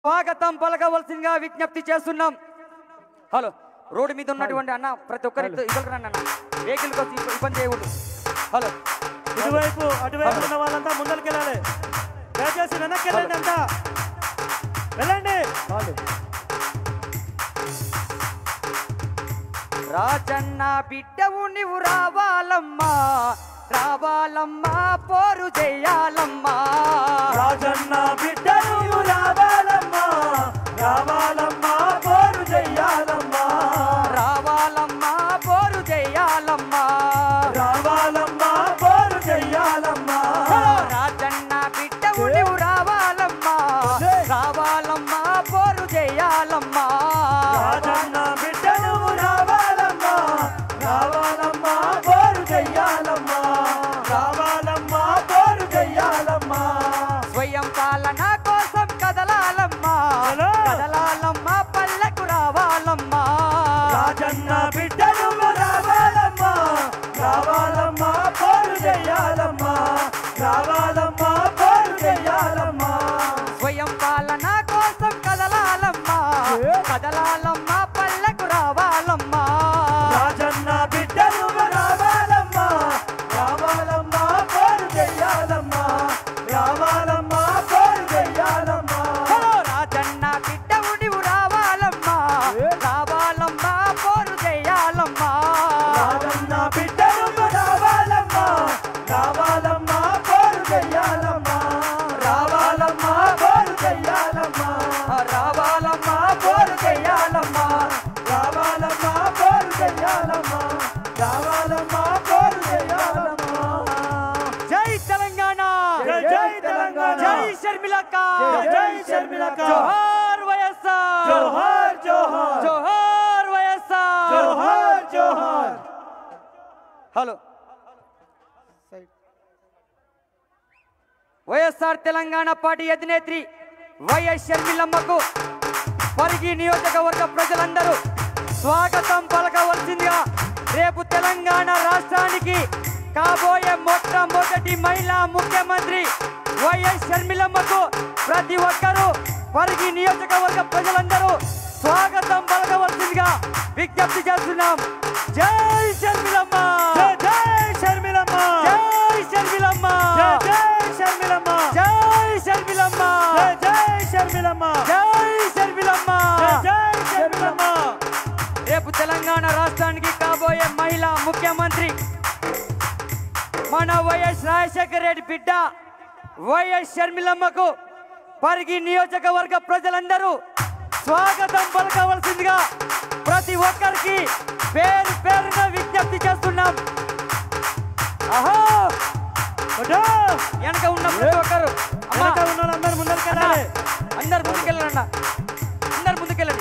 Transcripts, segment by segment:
స్వాగతం పలకవలసిందిగా విజ్ఞప్తి చేస్తున్నాం హలో రోడ్డు మీద ఉన్నటువంటి అన్న ప్రతి ఒక్కరి ఇద్దరు రండి అన్న వెహికల్ కోసం ఇబ్బ- ఇబ్బంది చేయకూడదు హలో ఇటువైపు అటువైపు ఉన్న వాళ్ళంతా ముందరికి వెళ్ళాలి దయచేసి వెనక్కి వెళ్ళండి అంతా వెళ్ళండి రాజన్న బిడ్డవు నీవు రావాలమ్మా రావాలమ్మా పోరు చేయాలమ్మా రాజన్న బిడ్డలు రావాలమ్మా రావాలమ్మా పోరు చెయ్యాలమ్మా రావాలమ్మా పోరు చేయాలమ్మా రావాలమ్మా పోరు చెయ్యాలమ్మా రాజన్న బిడ్డవు నీవు రావాలమ్మా రావాలమ్మా పోరు చేయాలమ్మా రాజన్న బిడ్డలు రావాలమ్మా రావాలమ్మా పోరు చెయ్యాలమ్మా రావాలమ్మా పోరు చెయ్యాలమ్మా స్వయం పాలన కోసం కదలాలమ్మా హలో. కదలాలమ్మా పల్లెకు రావాలమ్మా రాజన్న బిడ్డలు రావాలమ్మా రావాలమ్మా పోరు చెయ్యాలమ్మా రావాలమ్మా పోరు చెయ్యాలమ్మా స్వయం పాలన కోసం కదలాలమ్మా కదలాలమ్మా పల్లెకు రావాలమ్మా రాజన్న బిడ్డలు రావాలమ్మా రావాలమ్మా పోరు చెయ్యాలమ్మా రావాలమ్మా పోరు చెయ్యాలమ్మా హలో రాజన్న బిడ్డ ఉడివు రావాలమ్మా రావాలమ్మా పోరు చేయాలమ్మా రాజన్న బిడ్డలు రావాలమ్మా రావాలమ్మా పోరు చెయ్యాలమ్మా రావాలమ్మా పోరు చెయ్యాలమ్మా రావాలమ్మా పోరు చేయాలమ్మా రావాలమ్మా పోరు చెయ్యాలమ్మా రావాలమ్మా పోరు చెయ్యాలమ్మా జై తెలంగాణ జై జై తెలంగాణ. జై షర్మిలక్క జై జై షర్మిలక్క. జోహార్ వైఎస్ఆర్ జోహార్ జోహార్ జోహార్ వైఎస్ఆర్ జోహార్ జోహార్ హలో వైఎస్ఆర్ తెలంగాణ పార్టీ అధినేత్రి వైఎస్ షర్మిలమ్మకు పరిగి నియోజకవర్గ ప్రజలందరూ స్వాగతం పలకవలసిందిగా రేపు తెలంగాణ రాష్ట్రానికి కాబోయే మొట్టమొదటి మహిళా ముఖ్యమంత్రి వైఎస్ షర్మిలమ్మకు ప్రతి ఒక్కరూ పరిగి నియోజకవర్గ ప్రజలందరూ స్వాగతం పలకవలసిందిగా విజ్ఞప్తి చేస్తున్నాం జై షర్మిలమ్మ జై జై షర్మిలమ్మ జై షర్మిలమ్మ జై జై షర్మిలమ్మ జై షర్మిలమ్మ జై జై షర్మిలమ్మ జై షర్మిలమ్మ జై జై షర్మిలమ్మ రేపు తెలంగాణ రాష్ట్రానికి కాబోయే మహిళా ముఖ్యమంత్రి మన వైఎస్ రాజశేఖర రెడ్డి బిడ్డ వైఎస్ షర్మిలమ్మకు పరిగి నియోజకవర్గ ప్రజలందరూ స్వాగతం పలకవలసిందిగా ప్రతి ఒక్కరికి పేరు పేరున విజ్ఞప్తి చేస్తున్నాం అహో వడ్డో! వెనక ఉన్న ప్రతి ఒక్కరు అమ్మా, వెనక ఉన్న వాళ్ళందరూ ముందరికి అన్నా, వెళ్ళాలి అందరు ముందుకెళ్ళండి అన్న అందరు ముందుకెళ్ళండి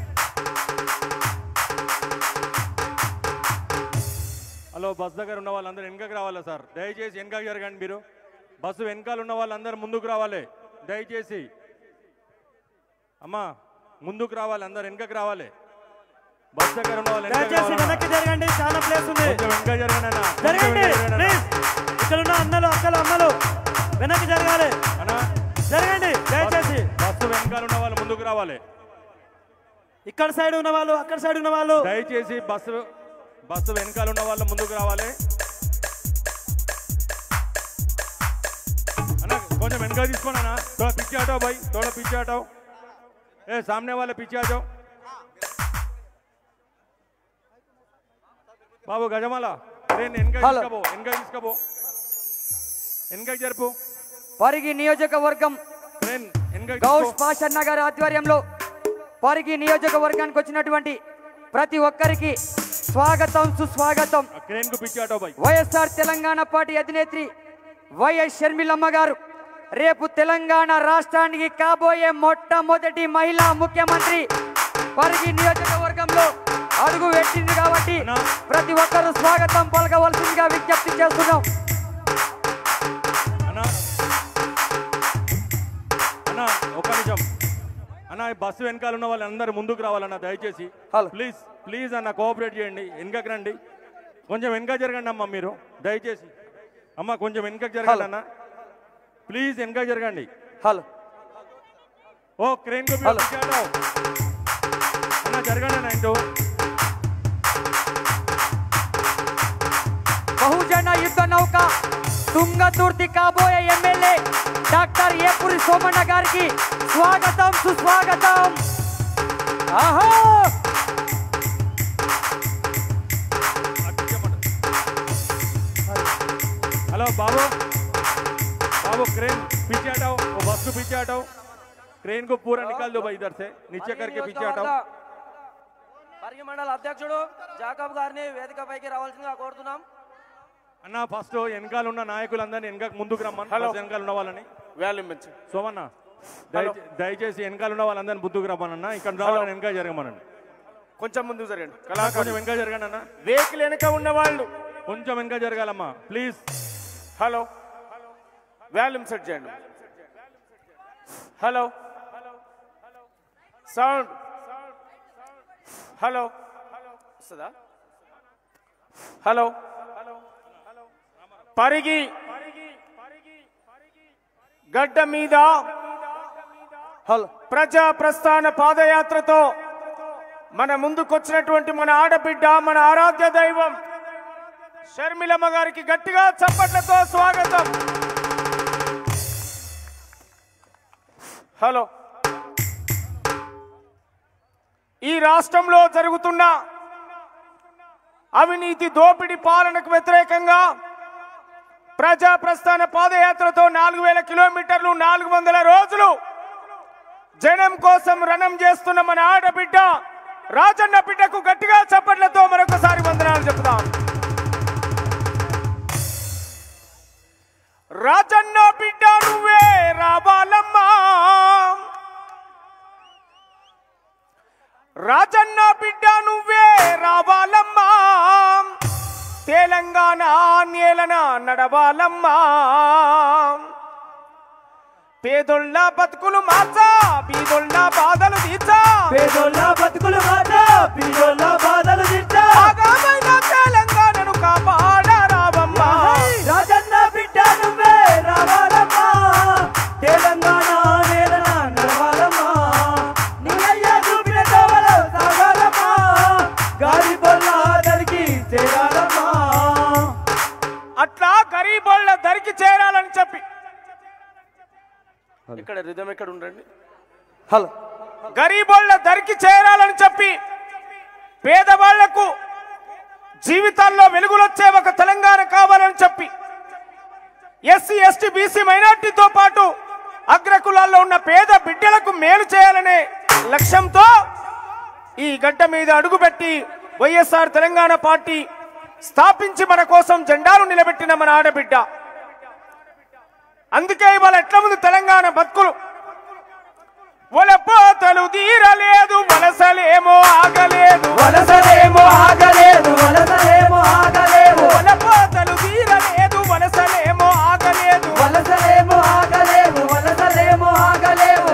హలో బస్ దగ్గర ఉన్న వాళ్ళందరూ వెనకకి రావాలా సార్ దయచేసి వెనకకి జరగండి మీరు బస్సు వెనకాల ఉన్న వాళ్ళందరూ ముందుకు రావాలి దయచేసి అమ్మా ముందుకు రావాలి అందరు వెనకకి రావాలి బస్ దగ్గర ఉన్న వాళ్ళు వెనకకి దయచేసి రావాలన్నా. వెనక్కి జరగండి చాలా ప్లేస్ ఉంది కొంచెం వెనక జరగండి అన్న జరగండి కొంచెం వెనక జరగండి ప్లీజ్ ఇక్కడ ఉన్న అన్నలు అక్కలు అమ్మలు వెనక్కి జరగాలి అన్న. జరగండి దయచేసి బస్సు వెనకాల ఉన్న వాళ్ళు ముందుకు రావాలి ఇక్కడ సైడ్ ఉన్న వాళ్ళు అక్కడ సైడ్ ఉన్న వాళ్ళు దయచేసి బస్సు బస్సు వెనకాల ఉన్న వాళ్ళు ముందుకు రావాలి అన్న కొంచెం వెనక తీసుకోండి అన్న थोड़ा पीछे हटाओ भाई थोड़ा पीछे हटाओ ए सामने वाले पीछे आ जाओ బాబు గజమాల నేను వెనక హలో. తీసుకోబో వెనక తీసుకోబో వెనక జరుపు పరిగి నియోజకవర్గం ట్రైన్ వెనక గౌష్ పాషన్న గారి ఆధ్వర్యంలో పరిగి నియోజకవర్గానికి వచ్చినటువంటి ప్రతి ఒక్కరికి స్వాగతం సుస్వాగతం క్రేన్ కు పిచ్చి హటాओ भाई వైఎస్ఆర్ తెలంగాణ పార్టీ అధినేత్రి వైఎస్ షర్మిలమ్మ గారు రేపు తెలంగాణ రాష్ట్రానికి కాబోయే మొట్టమొదటి మహిళా ముఖ్యమంత్రి పరిగి నియోజకవర్గంలో అడుగు పెట్టింది కాబట్టి అన్నా. ప్రతి ఒక్కరూ స్వాగతం పలకవలసిందిగా విజ్ఞప్తి చేస్తున్నాం అన్న అన్న ఒక్క నిమిషం అన్న ఈ బస్సు వెనకాల ఉన్న వాళ్ళందరూ ముందుకు రావాలన్న దయచేసి హలో. ప్లీజ్ ప్లీజ్ అన్న కోఆపరేట్ చేయండి వెనకకి రండి కొంచెం వెనక జరగండి అమ్మ మీరు దయచేసి అమ్మ కొంచెం వెనకకి జరగండి హలో. అన్న ప్లీజ్ వెనక జరగండి హలో ఓ క్రేన్ కు హలో. అన్న జరగండి అన్న ఇంటూ బహుజన యుద్ధ నౌక తుంగతుర్తి కాబోయే ఎమ్మెల్యే డాక్టర్ ఏపురి సోమన్న గారికి స్వాగతం సుస్వాగతం ఆహో हेलो बाबू बाबू क्रेन पीछे हटाओ वो बस को पीछे हटाओ क्रेन को पूरा निकाल दो भाई इधर से नीचे करके पीछे हटाओ పరిగి మండల అధ్యక్షుడు జాకబ్ గారిని వేదికపైకి రావాల్సిందిగా కోరుతున్నాం అన్న ఫస్ట్ వెనకాల ఉన్న నాయకులందరినీ వెనక ముందుకు రమ్మని హలో. ఫస్ట్ వెనకాల ఉన్న వాళ్ళని వాల్యూమ్ పెంచు సోమన్న హలో. దయచే- దయచేసి వెనకాల ఉన్న వాళ్ళందరినీ ముందుకు రమ్మనన్న ఇక్కడ ఉన్న వాళ్ళని వెనక జరగమనండి కొంచెం ముందు జరగండి కొంచెం కళాకారులు వెనక జరగండి అన్న వెహికల్ వెనక ఉన్న వాళ్ళు కొంచెం వెనక జరగాలమ్మా ప్లీజ్ హలో వాల్యూమ్ సెట్ చేయండి హలో సౌండ్ హలో వస్తుందా హలో పరిగి గడ్డ మీద హలో ప్రజా ప్రస్థాన పాదయాత్రతో మన ముందుకొచ్చినటువంటి మన ఆడబిడ్డ మన ఆరాధ్య దైవం షర్మిలమ్మ గారికి గట్టిగా చప్పట్లతో స్వాగతం హలో ఈ రాష్ట్రంలో జరుగుతున్న అవినీతి దోపిడీ పాలనకు వ్యతిరేకంగా ప్రజా ప్రస్థాన పాదయాత్రతో నాలుగు వేల కిలోమీటర్లు నాలుగు వందల రోజులు జనం కోసం రణం చేస్తున్న మన ఆడబిడ్డ రాజన్న బిడ్డకు గట్టిగా చప్పట్లతో మరొకసారి వందనాలు చెప్తాం రాజన్న బిడ్డ నువ్వే రావాలమ్మా రాజన్న బిడ్డ నువ్వే రావాలమ్మా తెలంగాణ నేలన నడవాలమ్మా పేదొళ్ళ బతుకులు మార్చా బీదొళ్ళ బాధలు తీర్చా పేదోళ్ళ బతుకులు మాట పీదోళ్ళ బాధలు తిట్టా ఆగామైన తెలంగాణను కాపాడరావమ్మా రాజన్న బిడ్డ నువ్వే రావాలమ్మా తెలంగాణ నేలన నడవాలమ్మా నీ అయ్యా చూపిన దోవలో సాగాలమ్మా గాలి బొల్ల దరికి చేరాలమ్మా అట్లా గరీబోళ్ళ దరికి చేరాలని చెప్పి ఇక్కడ రిధం ఎక్కడ ఉండండి హలో గరీబోళ్ళ దరికి చేరాలని చెప్పి పేదవాళ్లకు జీవితాల్లో వెలుగులొచ్చే ఒక తెలంగాణ కావాలని చెప్పి ఎస్సీ ఎస్టీ బీసీ మైనార్టీతో పాటు అగ్రకులాల్లో ఉన్న పేద బిడ్డలకు మేలు చేయాలనే లక్ష్యంతో ఈ గడ్డ మీద అడుగుపెట్టి వైఎస్ఆర్ తెలంగాణ పార్టీ స్థాపించి మన కోసం జెండాను నిలబెట్టిన మన ఆడబిడ్డ అందుకే ఇవాళ ఎట్లా ఉంది తెలంగాణ బతుకులు ఒలపోతలు తీరలేదు వలసలేమో ఆగలేదు వలసలేమో ఆగలేదు వలసలేమో ఆగలేవు ఒలపోతలు తీరలేదు వలసలేమో ఆగలేదు వలసలేమో ఆగలేవు వలసలేమో ఆగలేవు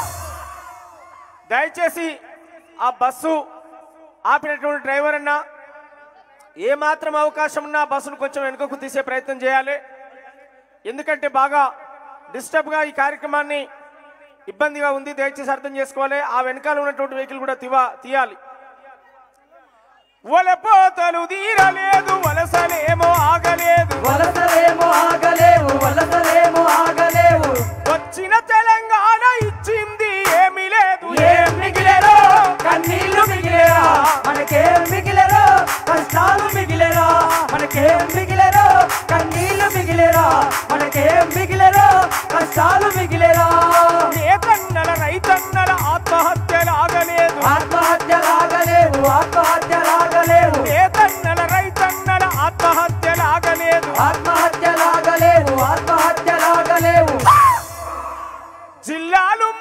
దయచేసి ఆ బస్సు ఆపినటువంటి డ్రైవర్ అన్న ఏ మాత్రం అవకాశం ఉన్నా ఆ బస్సును కొంచెం వెనుకకు తీసే ప్రయత్నం చేయాలి ఎందుకంటే బాగా డిస్టర్బ్గా ఈ కార్యక్రమాన్ని ఇబ్బందిగా ఉంది దయచేసి అర్థం చేసుకోవాలి ఆ వెనకాల ఉన్నటువంటి వెహికల్ కూడా తీవా తీయాలి ఒలపోతలు తీరలేదు వలసలేమో ఆగలేదు వలసలేమో ఆగలేవు వలసలేమో ఆగలేవు వచ్చిన తెలంగాణ ఇచ్చింది ఏమీ లేదు ఏం మిగిలేరో కన్నీళ్లు మిగిలేరా మనకేం మిగిలేరో కష్టాలు మిగిలేరా మనకేం మిగిలేరో కన్నీళ్లు మిగిలేరా మనకేం మిగిలేరో కష్టాలు మిగిలేరా నేతన్నల రైతన్నల ఆత్మహత్యలాగలేదు ఆత్మహత్యలాగలేవు ఆత్మహత్యలాగలేవు నేతన్నల రైతన్నల ఆత్మహత్యలాగలేదు ఆత్మహత్యలాగలేవు ఆత్మహత్యలాగలేవు జిల్లాలు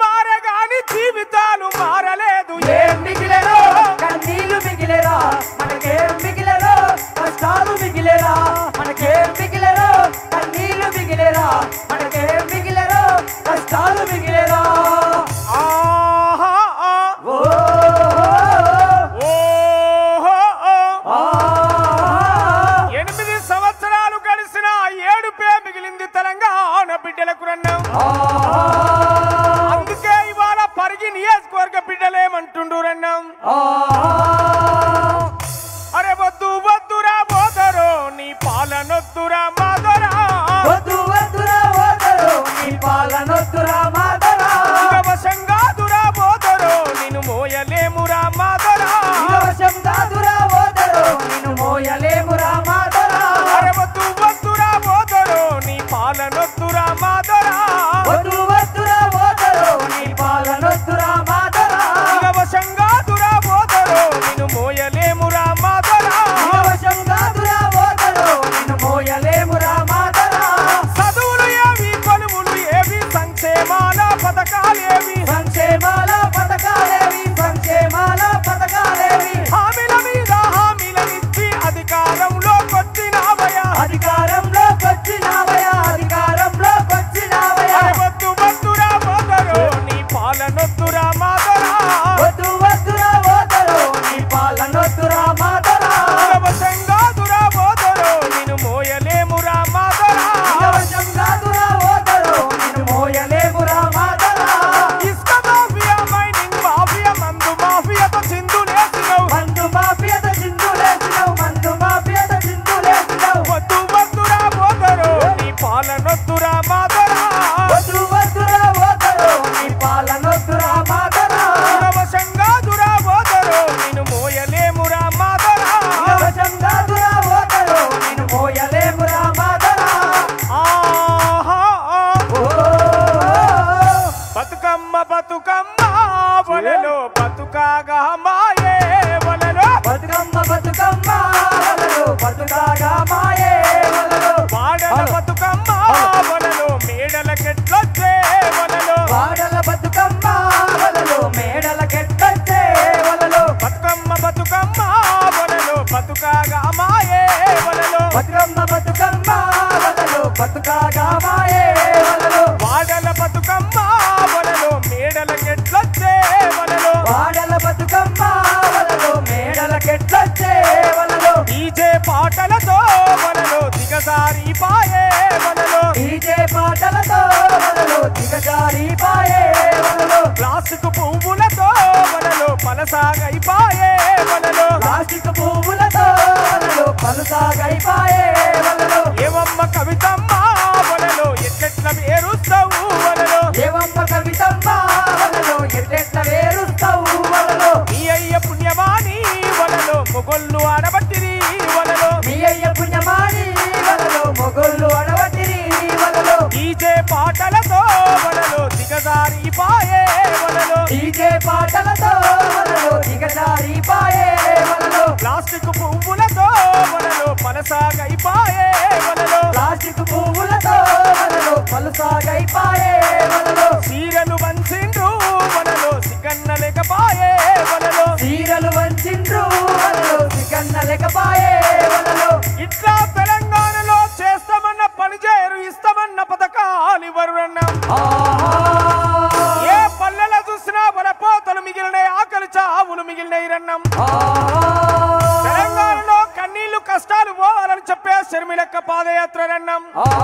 వలలో బతుకాగా మాయే వలలో బతుకమ్మ బతుకమ్మ వలలో బతుకాగా మాయే వలలో వాడల బతుకమ్మ వలలో మేడల కెట్లొచ్చే వలలో వాడల బతుకమ్మ వలలో మేడల కెట్టొచ్చే వలలో బతుకమ్మ బతుకమ్మ వలలో బతుకాగా మాయే వలలో బతుకమ్మ బతుకమ్మ వలలో బతుకాగా మాయే వలలో వాడల బతుకమ్మ వలలో మేడల కెట్లొచ్చే వలలో వాడల బతుకమ్మ వలలో మేడల కెట్టొచ్చే వలలో డీజే పాటలతో వలలో దిగజారి పాయే వలలో డీజే పాటలతో వలలో దిగజారి పాయే వలలో ప్లాస్టిక్ పువ్వులతో వలలో పలసాగై పాయే వలలో ప్లాస్టిక్ పువ్వులతో వలలో పలుసాగైపాయే వలలో ఏవమ్మ కవితమ్మ వలలో ఎట్లెట్ల వేరుస్తావు వలలో ఏవమ్మ కవితమ్మ వలలో ఎట్టెట్ల వేరుస్తావు వలలో నీ అయ్య పుణ్యమాని వలలో మొగొల్లు ఆడబట్టిరి వలలో మీ అయ్య పుణ్యమాని వలలో మొగోళ్ళు అడవటిరి వలలో డీజే పాటలతో వలలో దిగజారి పాయే వలలో డీజే పాటలతో వలలో దిగజారి పాయే వలలో ప్లాస్టిక్ పువ్వులతో వలలో పలసాగై పాయే వలలో ప్లాస్టిక్ పువ్వులతో వలలో పలుసాగైపాయే వలలో చీరలు వంచిండ్రు వలలో సిగన్న లేకపాయే వలలో చీరలు వంచిండ్రు వలలో సిగన్న లెక్కపాయే వలలో ఇట్లా తెలంగాణలో చేస్తామన్న పని చేయరు ఇస్తామన్న పథకాలు ఇవ్వరున్నాం ఆహా ఏ పల్లెల చూసినా వలపోతలు మిగిలినాయి ఆకలి చావులు మిగిలినాయి రన్నం తెలంగాణలో కన్నీళ్లు కష్టాలు పోవాలని చెప్పే శర్మిలక్క పాదయాత్ర రన్నం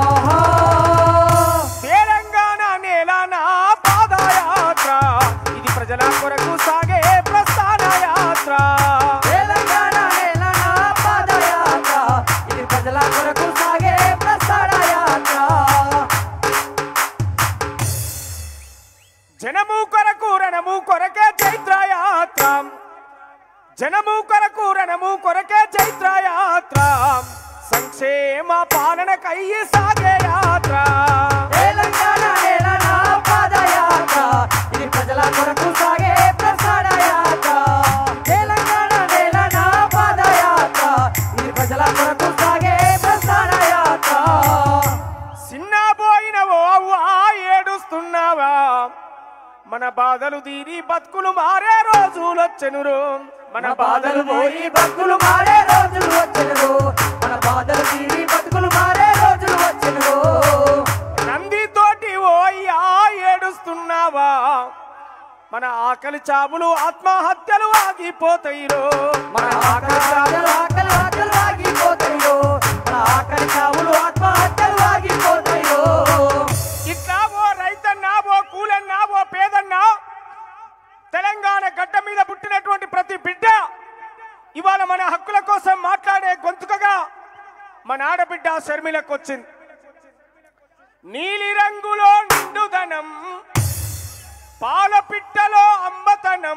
తెలంగాణ నేల నా పాదయాత్ర ఇది ప్రజల కొరకు సాగే ప్రస్థాన యాత్ర తెలంగాణ నేల నా పాదయాత్ర ఇది ప్రజల కొరకు సాగే ప్రస్థాన యాత్ర జనము కొరకు రణము కొరకే చైత్ర యాత్ర జనము కొరకు రణము కొరకే చైత్ర యాత్ర సంక్షేమ పాలనకై సాగే యాత్ర తెలంగాణ నేల నా పాదయాత్ర ఇది ప్రజల కొరకు సాగే ప్రస్థాన యాత్ర తెలంగాణ నేల నా పాదయాత్ర ఇది ప్రజల కొరకు సాగే ప్రస్థాన యాత్ర చిన్న పోయినవో అవ్వా ఏడుస్తున్నావా మన బాధలు తీరి బతుకులు మారే రోజులొచ్చెనురు మన మన బాధలు పోయి బతుకులు మారే రోజులు వచ్చెను మన బాధలు తీరి బతుకులు మారే రోజులు వచ్చెను నందితోటి ఓ అయ్యా ఏడుస్తున్నావా మన ఆకలి చావులు ఆత్మహత్యలు ఆగిపోతాయిరో మన ఆకలి చావులు ఆకలి ఆకలి ఆగిపోతాయో మన ఆకలి చావులు ఆత్మహత్యలు ఆగిపోతాయో ఇట్లా ఓ రైతన్నా ఓ కూలన్నా ఓ పేదన్నా తెలంగాణ గడ్డ మీద పుట్టినటువంటి ప్రతి బిడ్డ ఇవాళ మన హక్కుల కోసం మాట్లాడే గొంతుకగా మన ఆడబిడ్డ శర్మిలకు వచ్చింది నీలి రంగులో నిండుదనం పాల పిట్టలో అంబతనం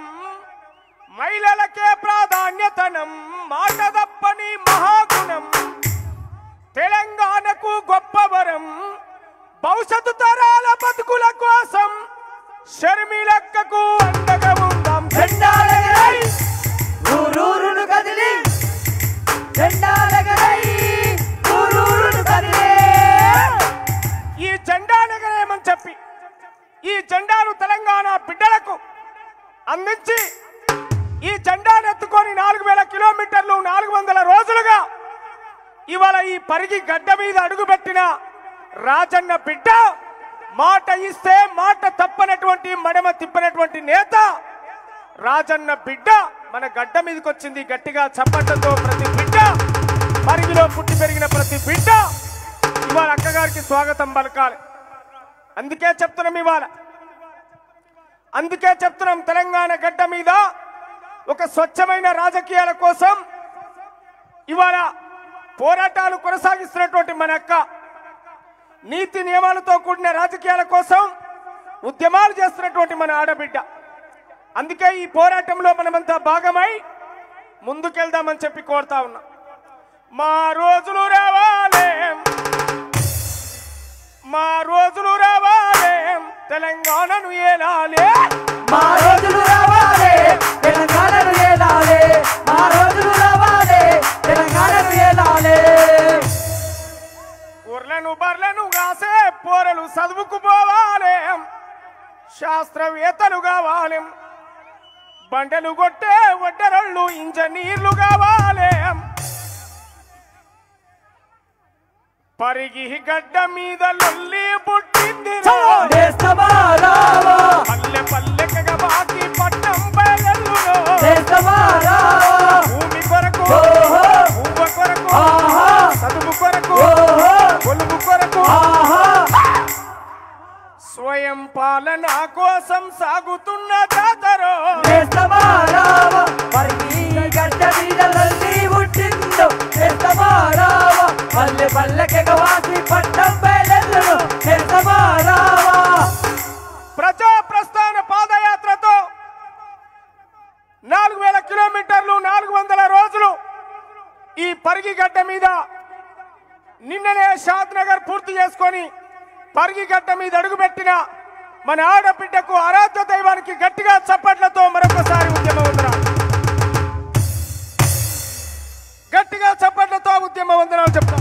మహిళలకే ప్రాధాన్యతనం మాట తప్పని మహాగుణం తెలంగాణకు గొప్ప వరం భవిష్యత్తు తరాల బతుకుల కోసం షర్మిలక్కకు అండగా ఉందాం జెండాలెగరై ఊరూరును కదిలి జెండాలెగరై ఊరూరును కదిలే ఈ జెండా నగరేమని చెప్పి ఈ జెండాను తెలంగాణ బిడ్డలకు అందించి ఈ జెండాను ఎత్తుకొని నాలుగు వేల కిలోమీటర్లు నాలుగు వందల రోజులుగా ఇవాళ ఈ పరిగి గడ్డ మీద అడుగుపెట్టిన రాజన్న బిడ్డ మాట ఇస్తే మాట తప్పనటువంటి మడమ తిప్పనటువంటి నేత రాజన్న బిడ్డ మన గడ్డ మీదకి వచ్చింది గట్టిగా చప్పట్లతో ప్రతి బిడ్డ పరిగిలో పుట్టి పెరిగిన ప్రతి బిడ్డ ఇవాళ అక్కగారికి స్వాగతం పలకాలి అందుకే చెప్తున్నాం ఇవాళ అందుకే చెప్తున్నాం తెలంగాణ గడ్డ మీద ఒక స్వచ్ఛమైన రాజకీయాల కోసం ఇవాళ పోరాటాలు కొనసాగిస్తున్నటువంటి మన అక్క నీతి నియమాలతో కూడిన రాజకీయాల కోసం ఉద్యమాలు చేస్తున్నటువంటి మన ఆడబిడ్డ అందుకే ఈ పోరాటంలో మనమంతా భాగమై ముందుకెళ్దామని చెప్పి కోరుతా ఉన్నా మా రోజులు రావాలే మా రోజులు రావాలే తెలంగాణను ఏలాలే మా రోజులు రా పోరలు చదువుకు పోవాలి శాస్త్రవేత్తలు కావాలి బండలు కొట్టే వడ్డరళ్ళు ఇంజనీర్లు కావాలి పరిగి గడ్డ మీద లొల్లి పుట్టింది చేస్తావా రావా పల్లె పల్లెకగా బాకి పట్టం బయలులో చేస్తావా రావా భూమి కొరకు ఓహో. భూమ కొరకు ఆహా. చదువు కొరకు ఓహో. కొలువు కొరకు ఆహా స్వయం పాలన కోసం సాగుతున్న జాతరో చేస్తావా రావా పరిగి గడ్డ మీద లల్లి పుట్టిందో చేస్తావా రావా పల్లె పల్లెకెగవాసి పట్టం బయలెల్లును చేస్తావా రావా ప్రజా ప్రస్థాన పాదయాత్రతో నాలుగు వేల కిలోమీటర్లు నాలుగు వందల రోజులు ఈ పరిగిగడ్డ మీద నిన్ననే షాద్ నగర్ పూర్తి చేసుకొని పరిగిగడ్డ మీద అడుగుపెట్టిన మన ఆడబిడ్డకు ఆరాధ్య దైవానికి గట్టిగా చప్పట్లతో మరొకసారి ఉద్యమ వందనాలు గట్టిగా చప్పట్లతో ఉద్యమ వందనాలు చెప్తాం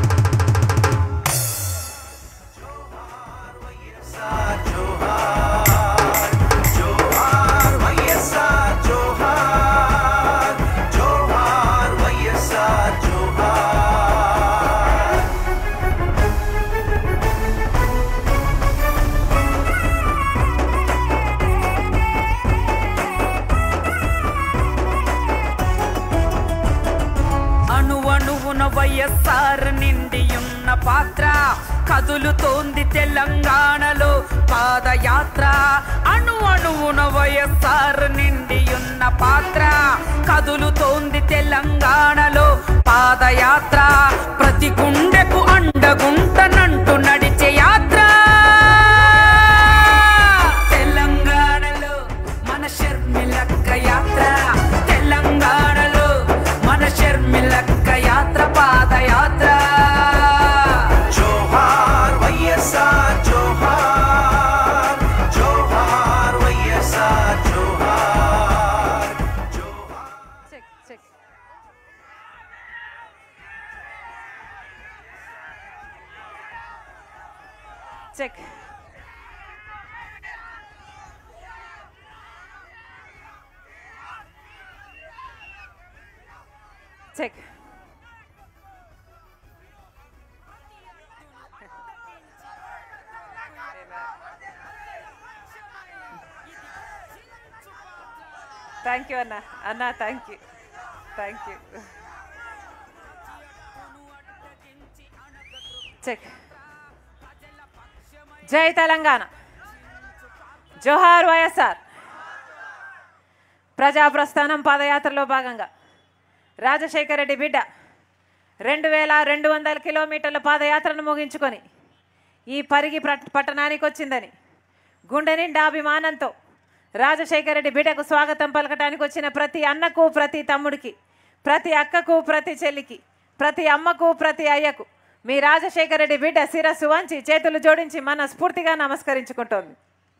అణువణువున వైఎస్ఆర్ నిండియున్న పాత్ర కదులుతోంది తెలంగాణలో పాదయాత్ర అణు అణువున వైఎస్ఆర్ నిండియున్న పాత్ర కదులుతోంది తెలంగాణలో పాదయాత్ర ప్రతి గుండెకు అండగుంటనంటూ నడిచే యాత్ర తెలంగాణలో మన షర్మిలక్క యాత్ర తెలంగాణలో మన షర్మిలక్క యాత్ర పాదయాత్ర జోహార్ వైఎస్ఆర్ జోహార్ జోహార్ వైఎస్ఆర్ జోహార్ check check check check thank you అన్న అన్న thank you thank you check జై తెలంగాణ జోహార్ వైఎస్ఆర్ ప్రజా ప్రస్థానం పాదయాత్రలో భాగంగా రాజశేఖర రెడ్డి బిడ్డ రెండు వేల రెండు వందల కిలోమీటర్ల పాదయాత్రను ముగించుకొని ఈ పరిగి ప్రట్- పట్టణానికి వచ్చిందని గుండె నిండా అభిమానంతో రాజశేఖర రెడ్డి బిడ్డకు స్వాగతం పలకటానికి వచ్చిన ప్రతి అన్నకు ప్రతి తమ్ముడికి ప్రతి అక్కకు ప్రతి చెల్లికి ప్రతి అమ్మకు ప్రతి అయ్యకు మీ రాజశేఖర రెడ్డి బిడ్డ శిరస్సు వంచి చేతులు జోడించి మన స్ఫూర్తిగా నమస్కరించుకుంటోంది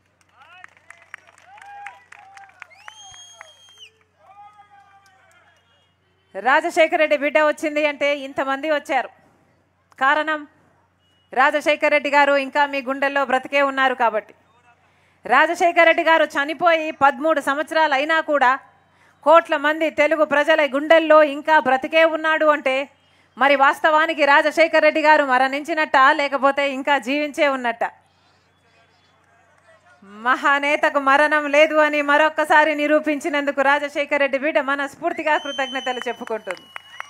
రాజశేఖర రెడ్డి బిడ్డ వచ్చింది అంటే ఇంతమంది వచ్చారు కారణం రాజశేఖర రెడ్డి గారు ఇంకా మీ గుండెల్లో బ్రతికే ఉన్నారు కాబట్టి రాజశేఖర రెడ్డి గారు చనిపోయి పదమూడు సంవత్సరాలు అయినా కూడా కోట్ల మంది తెలుగు ప్రజల గుండెల్లో ఇంకా బ్రతికే ఉన్నాడు అంటే మరి వాస్తవానికి రాజశేఖర రెడ్డి గారు మరణించినట్ట లేకపోతే ఇంకా జీవించే ఉన్నట్ట మహానేతకు మరణం లేదు అని మరొక్కసారి నిరూపించినందుకు రాజశేఖర రెడ్డి బిడ్డ మనస్ఫూర్తిగా కృతజ్ఞతలు చెప్పుకుంటుంది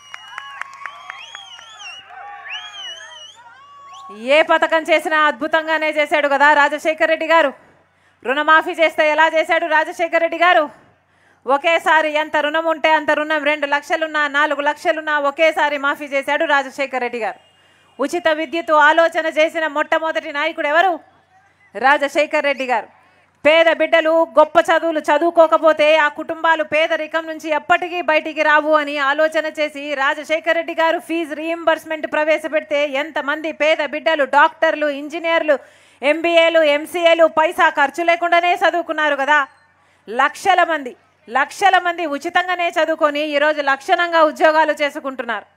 ఏ పథకం చేసినా అద్భుతంగానే చేశాడు కదా రాజశేఖర రెడ్డి గారు రుణమాఫీ చేస్తే ఎలా చేశాడు రాజశేఖర రెడ్డి గారు ఒకేసారి ఎంత రుణం ఉంటే అంత రుణం రెండు లక్షలున్నా నాలుగు లక్షలున్నా ఒకేసారి మాఫీ చేశాడు రాజశేఖర రెడ్డి గారు ఉచిత విద్యుత్ ఆలోచన చేసిన మొట్టమొదటి నాయకుడు ఎవరు రాజశేఖర్ రెడ్డి గారు పేద బిడ్డలు గొప్ప చదువులు చదువుకోకపోతే ఆ కుటుంబాలు పేదరికం నుంచి ఎప్పటికీ బయటికి రావు అని ఆలోచన చేసి రాజశేఖర్ రెడ్డి గారు ఫీజు రీయింబర్స్మెంట్ ప్రవేశపెడితే ఎంతమంది పేద బిడ్డలు డాక్టర్లు ఇంజనీర్లు ఎంబీఏలు ఎంసీఏలు పైసా ఖర్చు లేకుండానే చదువుకున్నారు కదా లక్షల మంది లక్షల మంది ఉచితంగానే చదువుకొని ఈరోజు లక్షణంగా ఉద్యోగాలు చేసుకుంటున్నారు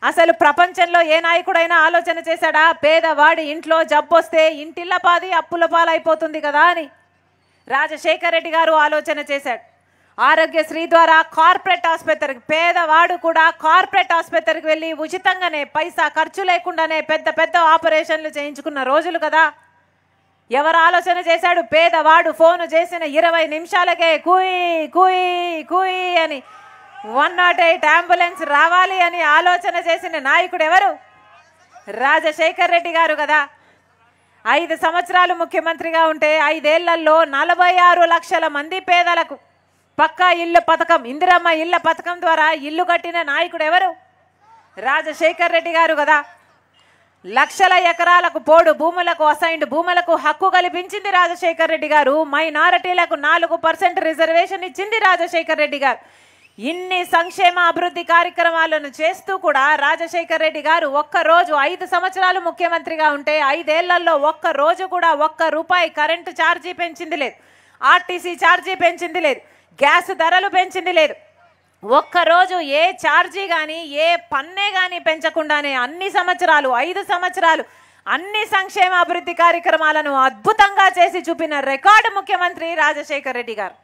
అసలు ప్రపంచంలో ఏ నాయకుడైనా ఆలోచన చేశాడా పేదవాడి ఇంట్లో జబ్బొస్తే ఇంటిల్ల పాది అప్పుల పాలైపోతుంది కదా అని రాజశేఖర్ రెడ్డి గారు ఆలోచన చేశాడు ఆరోగ్యశ్రీ ద్వారా కార్పొరేట్ ఆసుపత్రికి పేదవాడు కూడా కార్పొరేట్ ఆసుపత్రికి వెళ్ళి ఉచితంగానే పైసా ఖర్చు లేకుండానే పెద్ద పెద్ద ఆపరేషన్లు చేయించుకున్న రోజులు కదా ఎవరు ఆలోచన చేశాడు పేదవాడు ఫోను చేసిన ఇరవై నిమిషాలకే కూయి కూయి కూయి అని వన్ నాట్ ఎయిట్ అంబులెన్స్ రావాలి అని ఆలోచన చేసిన నాయకుడు ఎవరు రాజశేఖర్ రెడ్డి గారు కదా ఐదు సంవత్సరాలు ముఖ్యమంత్రిగా ఉంటే ఐదేళ్లలో నలభై ఆరు లక్షల మంది పేదలకు పక్కా ఇల్లు పథకం ఇందిరమ్మ ఇళ్ళ పథకం ద్వారా ఇల్లు కట్టిన నాయకుడు ఎవరు రాజశేఖర్ రెడ్డి గారు కదా లక్షల ఎకరాలకు పోడు భూములకు అసైన్డ్ భూములకు హక్కు కల్పించింది రాజశేఖర్ రెడ్డి గారు మైనారిటీలకు నాలుగు పర్సెంట్ రిజర్వేషన్ ఇచ్చింది రాజశేఖర్ రెడ్డి గారు ఇన్ని సంక్షేమ అభివృద్ధి కార్యక్రమాలను చేస్తూ కూడా రాజశేఖర్ రెడ్డి గారు ఒక్క రోజు ఐదు సంవత్సరాలు ముఖ్యమంత్రిగా ఉంటే ఐదేళ్లలో ఒక్క రోజు కూడా ఒక్క రూపాయి కరెంటు ఛార్జీ పెంచింది లేదు ఆర్టీసీ ఛార్జీ పెంచింది లేదు గ్యాస్ ధరలు పెంచింది లేదు ఒక్కరోజు ఏ ఛార్జీ కానీ ఏ పన్నే కానీ పెంచకుండానే అన్ని సంవత్సరాలు ఐదు సంవత్సరాలు అన్ని సంక్షేమ అభివృద్ధి కార్యక్రమాలను అద్భుతంగా చేసి చూపిన రికార్డు ముఖ్యమంత్రి రాజశేఖర్ రెడ్డి గారు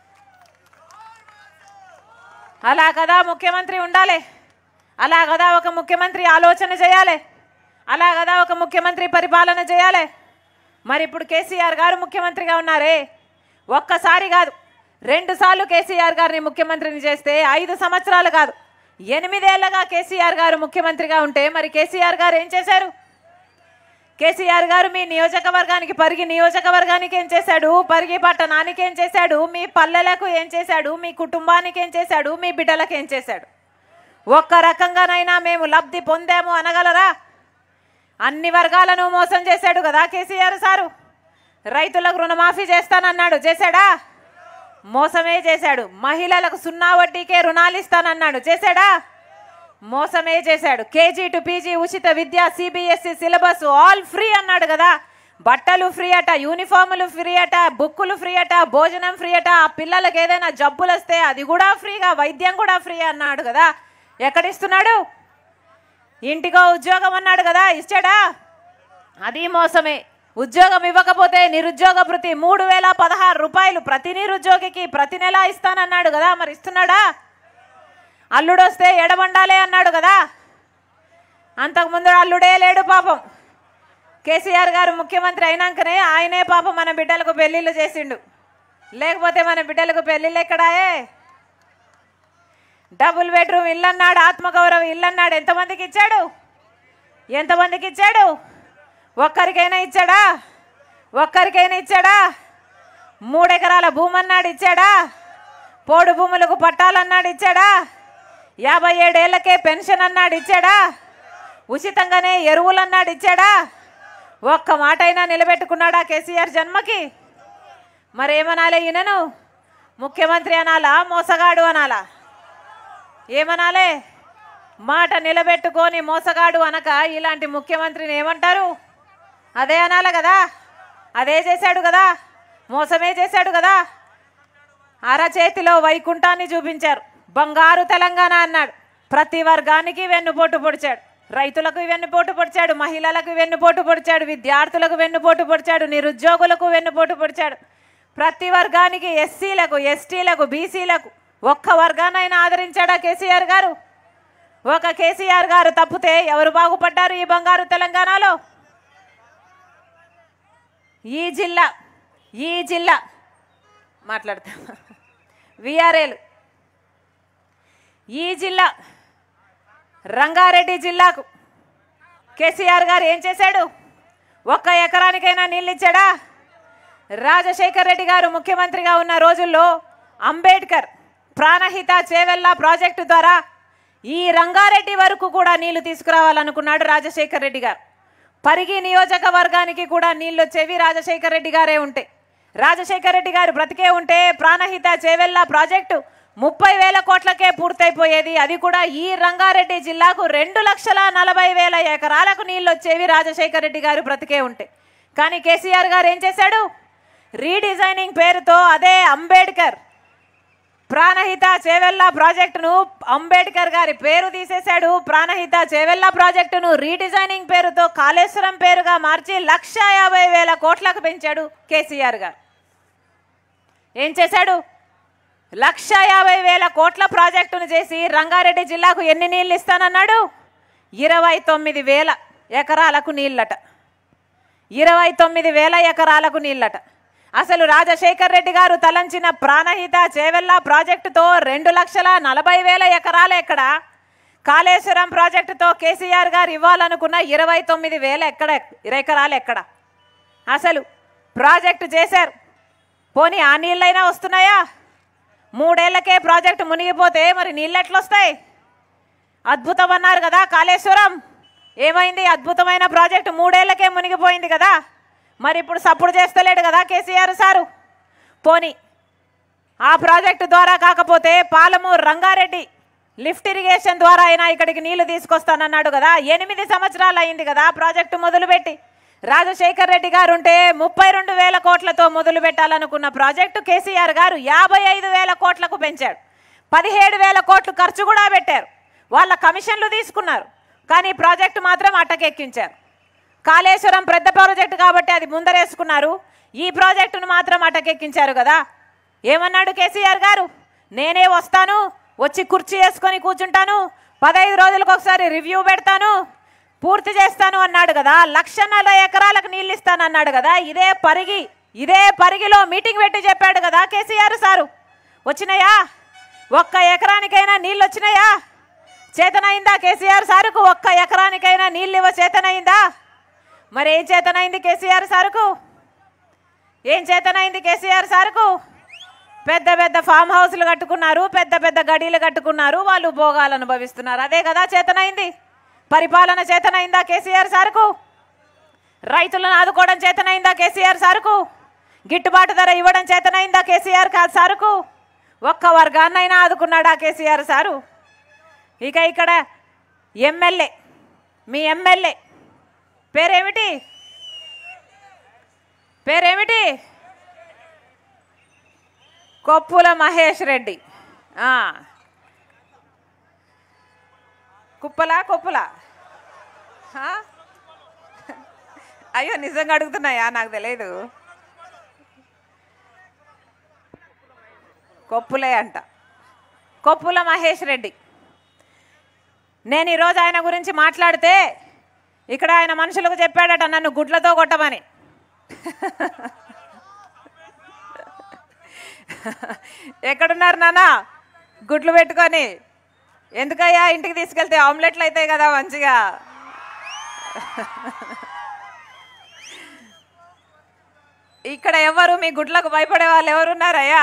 అలా కదా ముఖ్యమంత్రి ఉండాలి అలా కదా ఒక ముఖ్యమంత్రి ఆలోచన చేయాలి అలా కదా ఒక ముఖ్యమంత్రి పరిపాలన చేయాలి మరి ఇప్పుడు కేసీఆర్ గారు ముఖ్యమంత్రిగా ఉన్నారే ఒక్కసారి కాదు రెండు సార్లు కేసీఆర్ గారిని ముఖ్యమంత్రిని చేస్తే ఐదు సంవత్సరాలు కాదు ఎనిమిదేళ్లగా కేసీఆర్ గారు ముఖ్యమంత్రిగా ఉంటే మరి కేసీఆర్ గారు ఏం చేశారు కేసీఆర్ గారు మీ నియోజకవర్గానికి పరిగి నియోజకవర్గానికి ఏం చేశాడు పరిగి పట్టణానికి ఏం చేశాడు మీ పల్లెలకు ఏం చేశాడు మీ కుటుంబానికి ఏం చేశాడు మీ బిడ్డలకు ఏం చేశాడు ఒక్క రకంగానైనా మేము లబ్ధి పొందాము అనగలరా అన్ని వర్గాలను మోసం చేశాడు కదా కేసీఆర్ సారు రైతులకు రుణమాఫీ చేస్తానన్నాడు చేశాడా మోసమే చేశాడు మహిళలకు సున్నా వడ్డీకే రుణాలు ఇస్తానన్నాడు చేశాడా మోసమే చేశాడు కేజీ టు పీజీ ఉచిత విద్య సిబిఎస్ఈ సిలబస్ ఆల్ ఫ్రీ అన్నాడు కదా బట్టలు ఫ్రీ అట యూనిఫాములు ఫ్రీ అట బుక్కులు ఫ్రీ అట భోజనం ఫ్రీ అట ఆ పిల్లలకు ఏదైనా జబ్బులు వస్తే అది కూడా ఫ్రీగా వైద్యం కూడా ఫ్రీ అన్నాడు కదా ఎక్కడిస్తున్నాడు ఇంటికో ఉద్యోగం అన్నాడు కదా ఇచ్చాడా అది మోసమే ఉద్యోగం ఇవ్వకపోతే నిరుద్యోగ భృతి మూడు వేల పదహారు రూపాయలు ప్రతి నిరుద్యోగికి ప్రతి నెల ఇస్తానన్నాడు కదా మరి ఇస్తున్నాడా అల్లుడొస్తే ఎడబండాలే అన్నాడు కదా అంతకుముందు అల్లుడే లేడు పాపం కేసీఆర్ గారు ముఖ్యమంత్రి అయినాకనే ఆయనే పాపం మన బిడ్డలకు పెళ్ళిళ్ళు చేసిండు లేకపోతే మన బిడ్డలకు పెళ్ళిళ్ళు ఎక్కడాయే డబుల్ బెడ్రూమ్ ఇల్లు అన్నాడు ఆత్మగౌరవ ఇల్లు అన్నాడు ఎంతమందికి ఇచ్చాడు ఎంతమందికి ఇచ్చాడు ఒక్కరికైనా ఇచ్చాడా ఒక్కరికైనా ఇచ్చాడా మూడెకరాల భూమి అన్నాడు ఇచ్చాడా పోడు భూములకు పట్టాలన్నాడు ఇచ్చాడా యాభై ఏడేళ్లకే పెన్షన్ అన్నాడు ఇచ్చాడా ఉచితంగానే ఎరువులు అన్నాడు ఇచ్చాడా ఒక్క మాట అయినా నిలబెట్టుకున్నాడా కేసీఆర్ జన్మకి మరేమనాలే ఈయనను ముఖ్యమంత్రి అనాలా మోసగాడు అనాలా ఏమనాలే మాట నిలబెట్టుకొని మోసగాడు అనక ఇలాంటి ముఖ్యమంత్రిని ఏమంటారు అదే అనాలి కదా అదే చేశాడు కదా మోసమే చేశాడు కదా అరచేతిలో వైకుంఠాన్ని చూపించారు బంగారు తెలంగాణ అన్నాడు ప్రతి వర్గానికి వెన్నుపోటు పొడిచాడు రైతులకు వెన్నుపోటు పొడిచాడు మహిళలకు వెన్నుపోటు పొడిచాడు విద్యార్థులకు వెన్నుపోటు పొడిచాడు నిరుద్యోగులకు వెన్నుపోటు పొడిచాడు ప్రతి వర్గానికి ఎస్సీలకు ఎస్టీలకు బీసీలకు ఒక్క వర్గానైనా ఆదరించాడా కేసీఆర్ గారు ఒక కేసీఆర్ గారు తప్పితే ఎవరు బాగుపడ్డారు ఈ బంగారు తెలంగాణలో ఈ జిల్లా ఈ జిల్లా మాట్లాడతా విఆర్ఏలు ఈ జిల్లా రంగారెడ్డి జిల్లాకు కేసీఆర్ గారు ఏం చేశాడు ఒక్క ఎకరానికైనా నీళ్ళు ఇచ్చాడా రాజశేఖర్ రెడ్డి గారు ముఖ్యమంత్రిగా ఉన్న రోజుల్లో అంబేద్కర్ ప్రాణహిత చేవెళ్ళ ప్రాజెక్టు ద్వారా ఈ రంగారెడ్డి వరకు కూడా నీళ్లు తీసుకురావాలనుకున్నాడు రాజశేఖర్ రెడ్డి గారు పరిగి నియోజకవర్గానికి కూడా నీళ్ళు వచ్చేవి రాజశేఖర్ రెడ్డి గారే ఉంటే రాజశేఖర్ రెడ్డి గారు బ్రతికే ఉంటే ప్రాణహిత చేవెళ్ళ ప్రాజెక్టు ముప్పై వేల కోట్లకే పూర్తయిపోయేది అది కూడా ఈ రంగారెడ్డి జిల్లాకు రెండు లక్షల నలభై వేల ఎకరాలకు నీళ్ళు వచ్చేవి రాజశేఖర్ రెడ్డి గారు బ్రతికే ఉంటే కానీ కేసీఆర్ గారు ఏం చేశాడు రీడిజైనింగ్ పేరుతో అదే అంబేద్కర్ ప్రాణహిత చేవెళ్ళ ప్రాజెక్టును అంబేద్కర్ గారి పేరు తీసేశాడు ప్రాణహిత చేవెళ్ళ ప్రాజెక్టును రీడిజైనింగ్ పేరుతో కాళేశ్వరం పేరుగా మార్చి లక్ష యాభై వేల కోట్లకు పెంచాడు కేసీఆర్ గారు ఏం చేశాడు లక్ష యాభై వేల కోట్ల ప్రాజెక్టును చేసి రంగారెడ్డి జిల్లాకు ఎన్ని నీళ్ళు ఇస్తానన్నాడు ఇరవై తొమ్మిది వేల ఎకరాలకు నీళ్ళట ఇరవై తొమ్మిది వేల ఎకరాలకు నీళ్ళట అసలు రాజశేఖర్ రెడ్డి గారు తలంచిన ప్రాణహిత చేవెళ్ళ ప్రాజెక్టుతో రెండు లక్షల నలభై వేల ఎకరాలు ఎక్కడ కాళేశ్వరం ప్రాజెక్టుతో కేసీఆర్ గారు ఇవ్వాలనుకున్న ఇరవై తొమ్మిది వేల ఎక్కడ ఎకరాలు ఎక్కడ అసలు ప్రాజెక్టు చేశారు పోనీ ఆ నీళ్ళైనా వస్తున్నాయా మూడేళ్లకే ప్రాజెక్టు మునిగిపోతే మరి నీళ్ళు ఎట్లా వస్తాయి అద్భుతం అన్నారు కదా కాళేశ్వరం ఏమైంది అద్భుతమైన ప్రాజెక్టు మూడేళ్లకే మునిగిపోయింది కదా మరి ఇప్పుడు సప్పుడు చేస్తలేడు కదా కేసీఆర్ సారు పోని ఆ ప్రాజెక్టు ద్వారా కాకపోతే పాలమూరు రంగారెడ్డి లిఫ్ట్ ఇరిగేషన్ ద్వారా అయినా ఇక్కడికి నీళ్లు తీసుకొస్తానన్నాడు కదా ఎనిమిది సంవత్సరాలు అయింది కదా ప్రాజెక్టు మొదలుపెట్టి రాజశేఖర్ రెడ్డి గారు ఉంటే ముప్పై రెండు వేల కోట్లతో మొదలు పెట్టాలనుకున్న ప్రాజెక్టు కేసీఆర్ గారు యాభై ఐదు వేల కోట్లకు పెంచాడు పదిహేడు వేల కోట్లు ఖర్చు కూడా పెట్టారు వాళ్ళ కమిషన్లు తీసుకున్నారు కానీ ప్రాజెక్టు మాత్రం అటకెక్కించారు కాళేశ్వరం పెద్ద ప్రాజెక్టు కాబట్టి అది ముందరేసుకున్నారు ఈ ప్రాజెక్టును మాత్రం అటకెక్కించారు కదా ఏమన్నాడు కేసీఆర్ గారు నేనే వస్తాను వచ్చి కుర్చీ వేసుకొని కూర్చుంటాను పదహైదు రోజులకు ఒకసారి రివ్యూ పెడతాను పూర్తి చేస్తాను అన్నాడు కదా లక్ష నలభై ఎకరాలకు నీళ్ళు ఇస్తాను అన్నాడు కదా ఇదే పరిగి ఇదే పరిగిలో మీటింగ్ పెట్టి చెప్పాడు కదా కేసీఆర్ సారు వచ్చినాయా ఒక్క ఎకరానికైనా నీళ్ళు వచ్చినాయా చేతనైందా కేసీఆర్ సారుకు ఒక్క ఎకరానికైనా నీళ్ళు ఇవ్వ చేతనైందా మరి ఏం చేతనైంది కేసీఆర్ సారుకు ఏం చేతనైంది కేసీఆర్ సార్కు పెద్ద పెద్ద ఫామ్ హౌస్లు కట్టుకున్నారు పెద్ద పెద్ద గడీలు కట్టుకున్నారు వాళ్ళు భోగాలు అనుభవిస్తున్నారు అదే కదా చేతనైంది పరిపాలన చేతనైందా కేసీఆర్ సార్కు రైతులను ఆదుకోవడం చేతనైందా కేసీఆర్ సార్కు గిట్టుబాటు ధర ఇవ్వడం చేతనైందా కేసీఆర్ కాదు సారుకు ఒక్క వర్గాన్నైనా ఆదుకున్నాడా కేసీఆర్ సారు ఇక ఇక్కడ ఎమ్మెల్యే మీ ఎమ్మెల్యే పేరేమిటి పేరేమిటి కొప్పుల మహేష్ రెడ్డి ఆ. కుప్పలా కొప్పులా ఆ? అయ్యో నిజంగా అడుగుతున్నాయా నాకు తెలియదు కొప్పులే అంట కొప్పుల మహేష్ రెడ్డి నేను ఈరోజు ఆయన గురించి మాట్లాడితే ఇక్కడ ఆయన మనుషులకు చెప్పాడట నన్ను గుడ్లతో కొట్టమని ఎక్కడున్నారు నాన్న గుడ్లు పెట్టుకొని ఎందుకయ్యా ఇంటికి తీసుకెళ్తే ఆమ్లెట్లు అవుతాయి కదా మంచిగా ఇక్కడ ఎవరు మీ గుడ్లకు భయపడే వాళ్ళు ఎవరున్నారయ్యా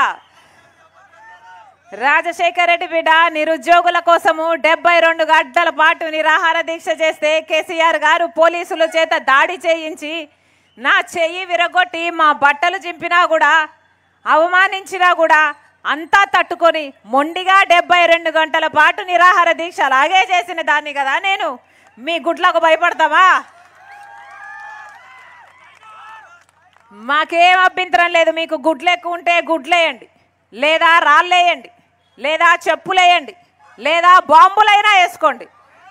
రాజశేఖర రెడ్డి బిడ్డ నిరుద్యోగుల కోసము డెబ్బై రెండు గంటల పాటు నిరాహార దీక్ష చేస్తే కేసీఆర్ గారు పోలీసుల చేత దాడి చేయించి నా చెయ్యి విరగొట్టి మా బట్టలు చింపినా కూడా అవమానించినా కూడా అంతా తట్టుకొని మొండిగా డెబ్బై రెండు గంటల పాటు నిరాహార దీక్ష అలాగే చేసిన దాన్ని కదా నేను మీ గుడ్లకు భయపడతామా మాకేం అభ్యంతరం లేదు మీకు గుడ్లు ఎక్కువ ఉంటే గుడ్లేయండి లేదా రాళ్ళేయండి లేదా చెప్పులేయండి లేదా బాంబులైనా వేసుకోండి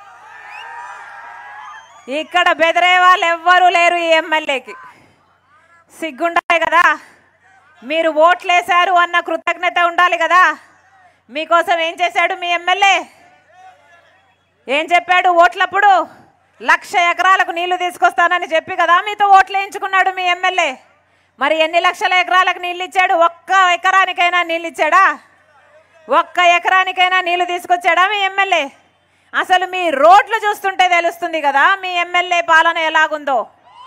ఇక్కడ బెదిరే వాళ్ళు ఎవ్వరూ లేరు ఈ ఎమ్మెల్యేకి సిగ్గుండాలి కదా మీరు ఓట్లేశారు అన్న కృతజ్ఞత ఉండాలి కదా మీకోసం ఏం చేశాడు మీ ఎమ్మెల్యే ఏం చెప్పాడు ఓట్లప్పుడు లక్ష ఎకరాలకు నీళ్లు తీసుకొస్తానని చెప్పి కదా మీతో ఓట్లు వేయించుకున్నాడు మీ ఎమ్మెల్యే మరి ఎన్ని లక్షల ఎకరాలకు నీళ్ళు ఇచ్చాడు ఒక్క ఎకరానికైనా నీళ్ళు ఇచ్చాడా ఒక్క ఎకరానికైనా నీళ్లు తీసుకొచ్చాడా మీ ఎమ్మెల్యే అసలు మీ రోడ్లు చూస్తుంటే తెలుస్తుంది కదా మీ ఎమ్మెల్యే పాలన ఎలాగుందో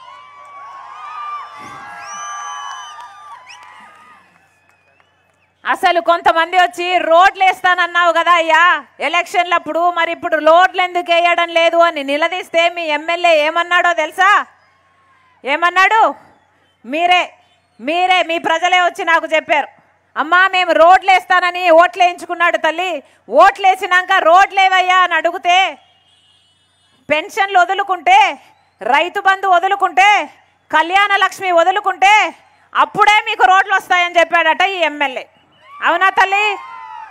అసలు కొంతమంది వచ్చి రోడ్లు వేస్తానన్నావు కదా అయ్యా ఎలక్షన్లప్పుడు మరి ఇప్పుడు రోడ్లు ఎందుకు వేయడం లేదు అని నిలదీస్తే మీ ఎమ్మెల్యే ఏమన్నాడో తెలుసా ఏమన్నాడు మీరే మీరే మీ ప్రజలే వచ్చి నాకు చెప్పారు అమ్మా మేము రోడ్లు వేస్తానని ఓట్లు వేయించుకున్నాడు తల్లి ఓట్లు వేసినాక రోడ్లు ఏవయ్యా అని అడిగితే పెన్షన్లు వదులుకుంటే రైతు బంధు వదులుకుంటే కళ్యాణ లక్ష్మి వదులుకుంటే అప్పుడే మీకు రోడ్లు వస్తాయని చెప్పాడట ఈ ఎమ్మెల్యే అవునా తల్లి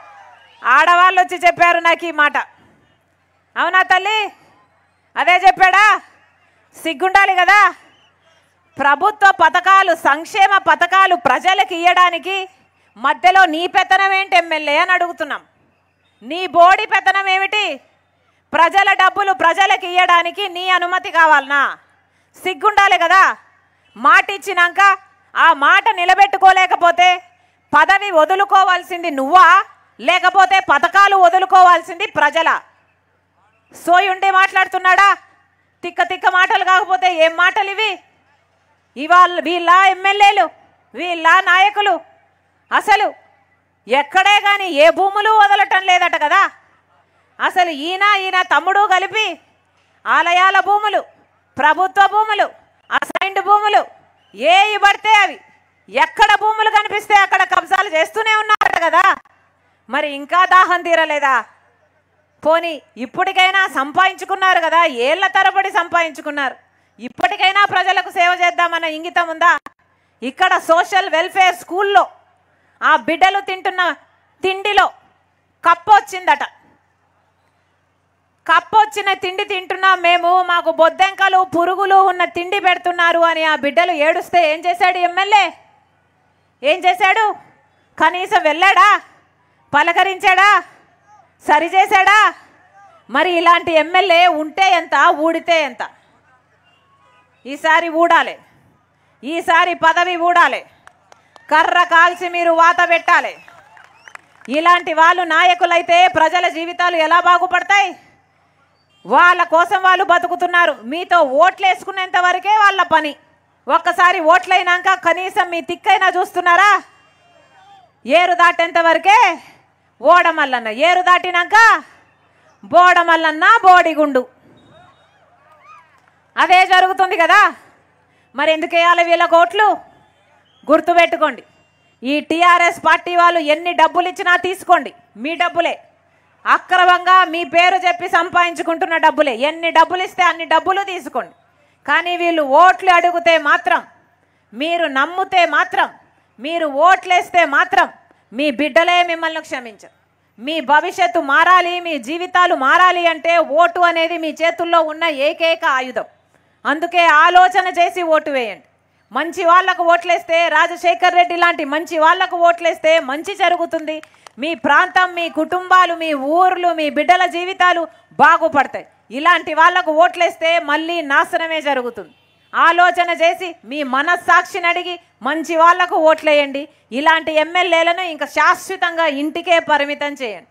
ఆడవాళ్ళు వచ్చి చెప్పారు నాకు ఈ మాట అవునా తల్లి అదే చెప్పాడా సిగ్గుండాలి కదా ప్రభుత్వ పథకాలు సంక్షేమ పథకాలు ప్రజలకు ఇవ్వడానికి మధ్యలో నీ పెత్తనం ఏంటి ఎమ్మెల్యే అని అడుగుతున్నాం నీ బోడి పెత్తనం ఏమిటి ప్రజల డబ్బులు ప్రజలకు ఇవ్వడానికి నీ అనుమతి కావాలనా సిగ్గుండాలి కదా మాట ఇచ్చినాక ఆ మాట నిలబెట్టుకోలేకపోతే పదవి వదులుకోవాల్సింది నువ్వా లేకపోతే పథకాలు వదులుకోవాల్సింది ప్రజల సోయుండే మాట్లాడుతున్నాడా తిక్క తిక్క మాటలు కాకపోతే ఏం మాటలు ఇవి ఇవాళ వీళ్ళ ఎమ్మెల్యేలు వీళ్ళ నాయకులు అసలు ఎక్కడే కానీ ఏ భూములు వదలటం లేదట కదా అసలు ఈయన ఈయన తమ్ముడు కలిపి ఆలయాల భూములు ప్రభుత్వ భూములు అసైన్డ్ భూములు ఏ పడితే అవి ఎక్కడ భూములు కనిపిస్తే అక్కడ కబ్జాలు చేస్తూనే ఉన్నారట కదా మరి ఇంకా దాహం తీరలేదా పోనీ ఇప్పటికైనా సంపాదించుకున్నారు కదా ఏళ్ల తరబడి సంపాదించుకున్నారు ఇప్పటికైనా ప్రజలకు సేవ చేద్దామన్న ఇంగితం ఉందా ఇక్కడ సోషల్ వెల్ఫేర్ స్కూల్లో ఆ బిడ్డలు తింటున్న తిండిలో కప్పు వచ్చిందట కప్పు వచ్చిన తిండి తింటున్నాం మేము మాకు బొద్దెంకలు పురుగులు ఉన్న తిండి పెడుతున్నారు అని ఆ బిడ్డలు ఏడుస్తే ఏం చేశాడు ఎమ్మెల్యే ఏం చేశాడు కనీసం వెళ్ళాడా పలకరించాడా సరిచేశాడా మరి ఇలాంటి ఎమ్మెల్యే ఉంటే ఎంత ఊడితే ఎంత ఈసారి ఊడాలి ఈసారి పదవి ఊడాలి కర్ర కాల్చి మీరు వాత పెట్టాలి ఇలాంటి వాళ్ళు నాయకులైతే ప్రజల జీవితాలు ఎలా బాగుపడతాయి వాళ్ళ కోసం వాళ్ళు బతుకుతున్నారు మీతో ఓట్లు వేసుకునేంత వరకే వాళ్ళ పని ఒక్కసారి ఓట్లయినాక కనీసం మీ తిక్కైనా చూస్తున్నారా ఏరు దాటేంత వరకే ఓడమల్లన్న ఏరు దాటినాక బోడమల్లన్న బోడిగుండు అదే జరుగుతుంది కదా మరి ఎందుకు వేయాలి వీళ్ళ కోట్లు గుర్తుపెట్టుకోండి ఈ టీఆర్ఎస్ పార్టీ వాళ్ళు ఎన్ని డబ్బులు ఇచ్చినా తీసుకోండి మీ డబ్బులే అక్రమంగా మీ పేరు చెప్పి సంపాదించుకుంటున్న డబ్బులే ఎన్ని డబ్బులు ఇస్తే అన్ని డబ్బులు తీసుకోండి కానీ వీళ్ళు ఓట్లు అడిగితే మాత్రం మీరు నమ్మితే మాత్రం మీరు ఓట్లేస్తే మాత్రం మీ బిడ్డలే మిమ్మల్ని క్షమించరు మీ భవిష్యత్తు మారాలి మీ జీవితాలు మారాలి అంటే ఓటు అనేది మీ చేతుల్లో ఉన్న ఏకైక ఆయుధం అందుకే ఆలోచన చేసి ఓటు వేయండి మంచి వాళ్లకు ఓట్లేస్తే రాజశేఖర్ రెడ్డి లాంటి మంచి వాళ్లకు ఓట్లేస్తే మంచి జరుగుతుంది మీ ప్రాంతం మీ కుటుంబాలు మీ ఊర్లు మీ బిడ్డల జీవితాలు బాగుపడతాయి ఇలాంటి వాళ్లకు ఓట్లేస్తే మళ్ళీ నాశనమే జరుగుతుంది ఆలోచన చేసి మీ మనస్సాక్షిని అడిగి మంచి వాళ్లకు ఓట్లేయండి ఇలాంటి ఎమ్మెల్యేలను ఇంకా శాశ్వతంగా ఇంటికే పరిమితం చేయండి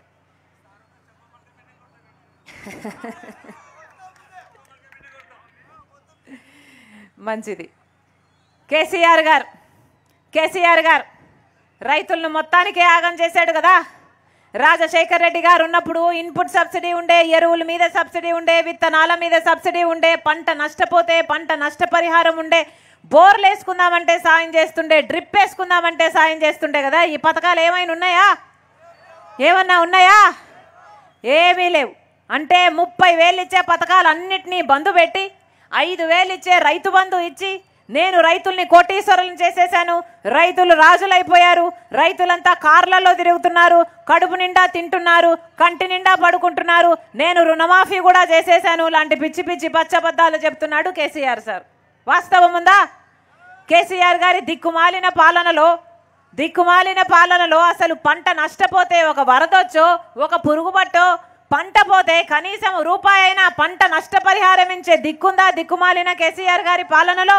మంచిది కేసీఆర్ గారు కేసీఆర్ గారు రైతులను మొత్తానికి యాగం చేశాడు కదా రాజశేఖర్ రెడ్డి గారు ఉన్నప్పుడు ఇన్పుట్ సబ్సిడీ ఉండే ఎరువుల మీద సబ్సిడీ ఉండే విత్తనాల మీద సబ్సిడీ ఉండే పంట నష్టపోతే పంట నష్టపరిహారం ఉండే బోర్లు వేసుకుందామంటే సాయం చేస్తుండే డ్రిప్ వేసుకుందామంటే సాయం చేస్తుండే కదా ఈ పథకాలు ఏమైనా ఉన్నాయా ఏమన్నా ఉన్నాయా ఏమీ లేవు అంటే ముప్పై వేలు ఇచ్చే పథకాలు అన్నిటినీ బంధు పెట్టి ఐదు వేలు ఇచ్చే రైతు బంధు ఇచ్చి నేను రైతుల్ని కోటీశ్వరులను చేసేశాను రైతులు రాజులైపోయారు రైతులంతా కార్లలో తిరుగుతున్నారు కడుపు నిండా తింటున్నారు కంటి నిండా పడుకుంటున్నారు నేను రుణమాఫీ కూడా చేసేశాను లాంటి పిచ్చి పిచ్చి పచ్చబద్దాలు చెప్తున్నాడు కేసీఆర్ సార్ వాస్తవం ఉందా కేసీఆర్ గారి దిక్కుమాలిన పాలనలో దిక్కుమాలిన పాలనలో అసలు పంట నష్టపోతే ఒక వరదొచ్చో ఒక పురుగుబట్టో పంట పోతే కనీసం రూపాయి అయినా పంట నష్టపరిహారం ఇచ్చే దిక్కుందా దిక్కుమాలిన కేసీఆర్ గారి పాలనలో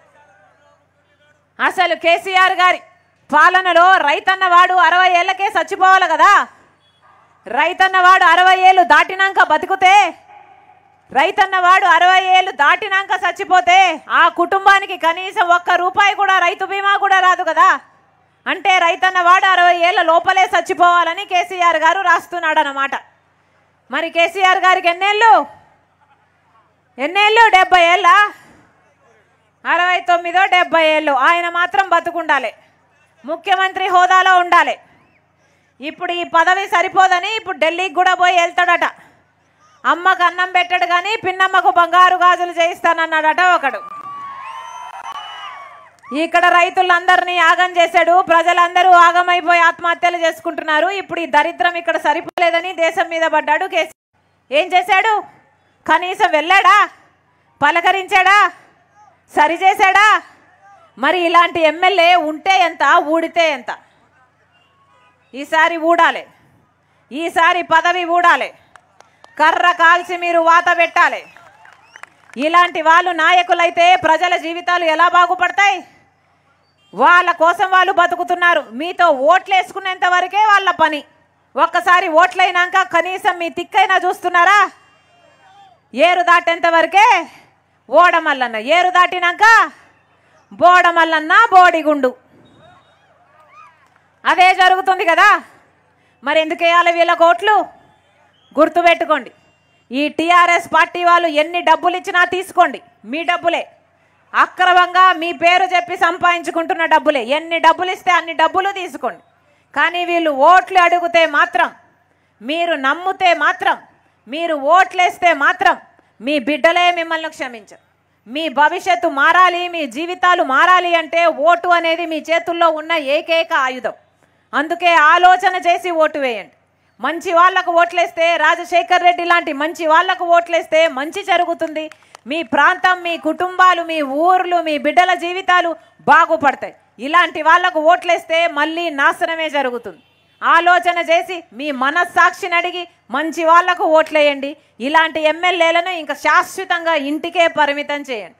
అసలు కేసీఆర్ గారి పాలనలో రైతన్నవాడు అరవై ఏళ్ళకే చచ్చిపోవాలి కదా రైతన్నవాడు అరవై ఏళ్ళు దాటినాక బతికితే రైతన్నవాడు అరవై ఏళ్ళు దాటినాక చచ్చిపోతే ఆ కుటుంబానికి కనీసం ఒక్క రూపాయి కూడా రైతు బీమా కూడా రాదు కదా అంటే రైతన్నవాడు అరవై ఏళ్ళ లోపలే చచ్చిపోవాలని కేసీఆర్ గారు రాస్తున్నాడు అన్నమాట మరి కేసీఆర్ గారికి ఎన్నేళ్ళు ఎన్నేళ్ళు డెబ్బై ఏళ్ళ అరవై తొమ్మిదో డెబ్బై ఏళ్ళు ఆయన మాత్రం బతుకుండాలి ముఖ్యమంత్రి హోదాలో ఉండాలి ఇప్పుడు ఈ పదవి సరిపోదని ఇప్పుడు ఢిల్లీకి కూడా పోయి వెళ్తాడట అమ్మకు అన్నం పెట్టాడు కానీ పిన్నమ్మకు బంగారు గాజులు చేయిస్తానన్నాడట ఒకడు ఇక్కడ రైతులందరినీ ఆగం చేశాడు ప్రజలందరూ ఆగమైపోయి ఆత్మహత్యలు చేసుకుంటున్నారు ఇప్పుడు ఈ దరిద్రం ఇక్కడ సరిపోలేదని దేశం మీద పడ్డాడు కేసీ ఏం చేశాడు కనీసం వెళ్ళాడా పలకరించాడా సరి చేశాడా మరి ఇలాంటి ఎమ్మెల్యే ఉంటే ఎంత ఊడితే ఎంత ఈసారి ఊడాలి ఈసారి పదవి ఊడాలి కర్ర కాల్చి మీరు వాత పెట్టాలి ఇలాంటి వాళ్ళు నాయకులైతే ప్రజల జీవితాలు ఎలా బాగుపడతాయి వాళ్ళ కోసం వాళ్ళు బతుకుతున్నారు మీతో ఓట్లు వేసుకునేంత వరకే వాళ్ళ పని ఒక్కసారి ఓట్లయినాక కనీసం మీ తిక్కైనా చూస్తున్నారా ఏరు దాటేంత వరకే ఓడమల్లన్న ఏరు దాటినాక బోడమల్లన్న బోడిగుండు అదే జరుగుతుంది కదా మరి ఎందుకు వేయాలి వీళ్ళ కోట్లు గుర్తుపెట్టుకోండి ఈ టీఆర్ఎస్ పార్టీ వాళ్ళు ఎన్ని డబ్బులు ఇచ్చినా తీసుకోండి మీ డబ్బులే అక్రమంగా మీ పేరు చెప్పి సంపాదించుకుంటున్న డబ్బులే ఎన్ని డబ్బులు ఇస్తే అన్ని డబ్బులు తీసుకోండి కానీ వీళ్ళు ఓట్లు అడిగితే మాత్రం మీరు నమ్ముతే మాత్రం మీరు ఓట్లేస్తే మాత్రం మీ బిడ్డలే మిమ్మల్ని క్షమించరు మీ భవిష్యత్తు మారాలి మీ జీవితాలు మారాలి అంటే ఓటు అనేది మీ చేతుల్లో ఉన్న ఏకైక ఆయుధం అందుకే ఆలోచన చేసి ఓటు వేయండి మంచి వాళ్లకు ఓట్లేస్తే రాజశేఖర్ రెడ్డి లాంటి మంచి వాళ్లకు ఓట్లేస్తే మంచి జరుగుతుంది మీ ప్రాంతం మీ కుటుంబాలు మీ ఊర్లు మీ బిడ్డల జీవితాలు బాగుపడతాయి ఇలాంటి వాళ్లకు ఓట్లేస్తే మళ్ళీ నాశనమే జరుగుతుంది ఆలోచన చేసి మీ మనస్సాక్షిని అడిగి మంచి వాళ్లకు ఓట్లేయండి ఇలాంటి ఎమ్మెల్యేలను ఇంకా శాశ్వతంగా ఇంటికే పరిమితం చేయండి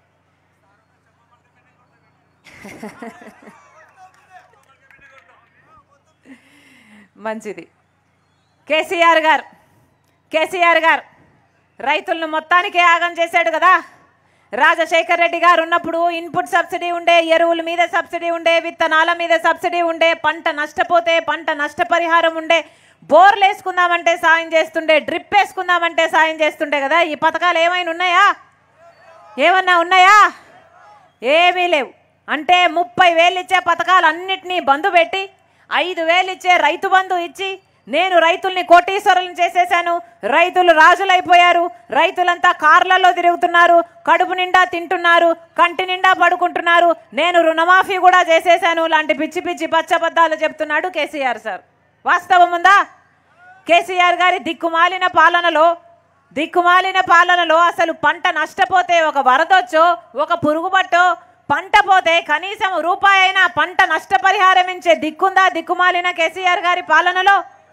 మంచిది కేసీఆర్ గారు కేసీఆర్ గారు రైతులను మొత్తానికే ఆగం చేశాడు కదా రాజశేఖర్ రెడ్డి గారు ఉన్నప్పుడు ఇన్పుట్ సబ్సిడీ ఉండే ఎరువుల మీద సబ్సిడీ ఉండే విత్తనాల మీద సబ్సిడీ ఉండే పంట నష్టపోతే పంట నష్టపరిహారం ఉండే బోర్లు వేసుకుందామంటే సాయం చేస్తుండే డ్రిప్ వేసుకుందామంటే సాయం చేస్తుండే కదా ఈ పథకాలు ఏమైనా ఉన్నాయా ఏమన్నా ఉన్నాయా ఏమీ లేవు అంటే ముప్పై వేలు ఇచ్చే పథకాలు అన్నిటినీ బంధు పెట్టి ఐదు వేలు ఇచ్చే రైతు బంధు ఇచ్చి నేను రైతుల్ని కోటీశ్వరులను చేసేశాను రైతులు రాజులైపోయారు రైతులంతా కార్లలో తిరుగుతున్నారు కడుపు నిండా తింటున్నారు కంటి నిండా పడుకుంటున్నారు నేను రుణమాఫీ కూడా చేసేశాను లాంటి పిచ్చి పిచ్చి పచ్చబద్దాలు చెప్తున్నాడు కేసీఆర్ సార్ వాస్తవం ఉందా కేసీఆర్ గారి దిక్కుమాలిన పాలనలో దిక్కుమాలిన పాలనలో అసలు పంట నష్టపోతే ఒక వరదొచ్చో ఒక పురుగుబట్టో పంట పోతే కనీసం రూపాయి అయినా పంట నష్టపరిహారం ఇచ్చే దిక్కుందా దిక్కుమాలిన కేసీఆర్ గారి పాలనలో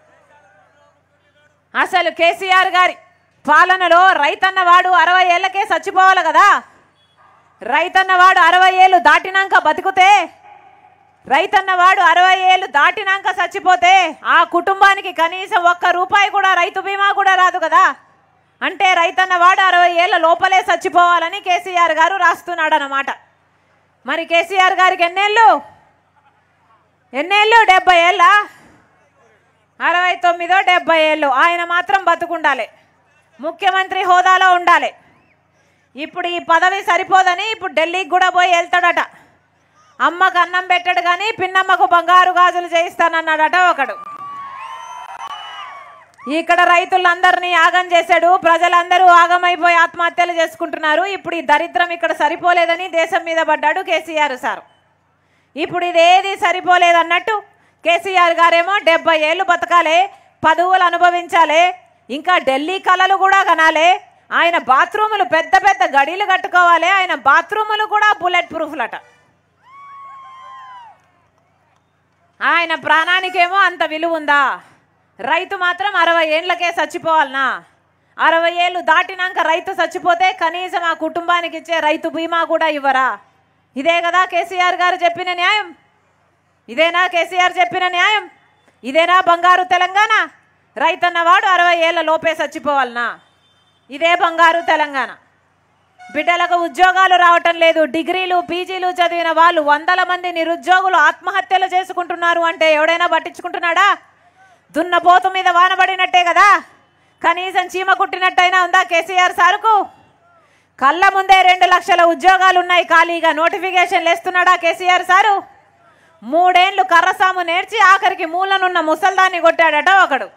అసలు కేసీఆర్ గారి పాలనలో రైతన్న వాడు అరవై ఏళ్ళకే చచ్చిపోవాలి కదా రైతన్న వాడు అరవై ఏళ్ళు దాటినాక బతికితే రైతన్న వాడు అరవై ఏళ్ళు దాటినాక చచ్చిపోతే ఆ కుటుంబానికి కనీసం ఒక్క రూపాయి కూడా రైతు బీమా కూడా రాదు కదా అంటే రైతన్న వాడు అరవై ఏళ్ళ లోపలే చచ్చిపోవాలని కేసీఆర్ గారు రాస్తున్నాడు అన్నమాట మరి కేసీఆర్ గారికి ఎన్నేళ్ళు ఎన్నేళ్ళు డెబ్బై ఏళ్ళా అరవై తొమ్మిదో డెబ్బై ఏళ్ళు ఆయన మాత్రం బతుకుండాలి ముఖ్యమంత్రి హోదాలో ఉండాలి ఇప్పుడు ఈ పదవి సరిపోదని ఇప్పుడు ఢిల్లీకి కూడా పోయి వెళ్తాడట అమ్మకు అన్నం పెట్టాడు కానీ పిన్నమ్మకు బంగారు గాజులు చేయిస్తానన్నాడట ఒకడు ఇక్కడ రైతులందరినీ ఆగం చేశాడు ప్రజలందరూ ఆగమైపోయి ఆత్మహత్యలు చేసుకుంటున్నారు ఇప్పుడు ఈ దరిద్రం ఇక్కడ సరిపోలేదని దేశం మీద పడ్డాడు కేసీఆర్ సార్ ఇప్పుడు ఇదేది సరిపోలేదన్నట్టు కేసీఆర్ గారేమో డెబ్బై ఏళ్ళు బతకాలే పదవులు అనుభవించాలి ఇంకా ఢిల్లీ కళలు కూడా కనాలి ఆయన బాత్రూములు పెద్ద పెద్ద గడీలు కట్టుకోవాలి ఆయన బాత్రూములు కూడా బుల్లెట్ ప్రూఫ్లట ఆయన ప్రాణానికేమో అంత విలువ ఉందా రైతు మాత్రం అరవై ఏండ్లకే చచ్చిపోవాలనా అరవై ఏళ్ళు దాటినాక రైతు చచ్చిపోతే కనీసం ఆ కుటుంబానికి ఇచ్చే రైతు బీమా కూడా ఇవ్వరా ఇదే కదా కేసీఆర్ గారు చెప్పిన న్యాయం ఇదేనా కేసీఆర్ చెప్పిన న్యాయం ఇదేనా బంగారు తెలంగాణ రైతన్నవాడు అరవై ఏళ్ళ లోపే చచ్చిపోవాలనా ఇదే బంగారు తెలంగాణ బిడ్డలకు ఉద్యోగాలు రావటం లేదు డిగ్రీలు పీజీలు చదివిన వాళ్ళు వందల మంది నిరుద్యోగులు ఆత్మహత్యలు చేసుకుంటున్నారు అంటే ఎవడైనా పట్టించుకుంటున్నాడా దున్నపోతు మీద వానబడినట్టే కదా కనీసం చీమ కుట్టినట్టయినా ఉందా కేసీఆర్ సారుకు కళ్ళ ముందే రెండు లక్షల ఉద్యోగాలు ఉన్నాయి ఖాళీగా నోటిఫికేషన్లు వేస్తున్నాడా కేసీఆర్ సారు మూడేండ్లు కర్రసాము నేర్చి ఆఖరికి మూలనున్న ముసల్దాన్ని కొట్టాడట ఒకడు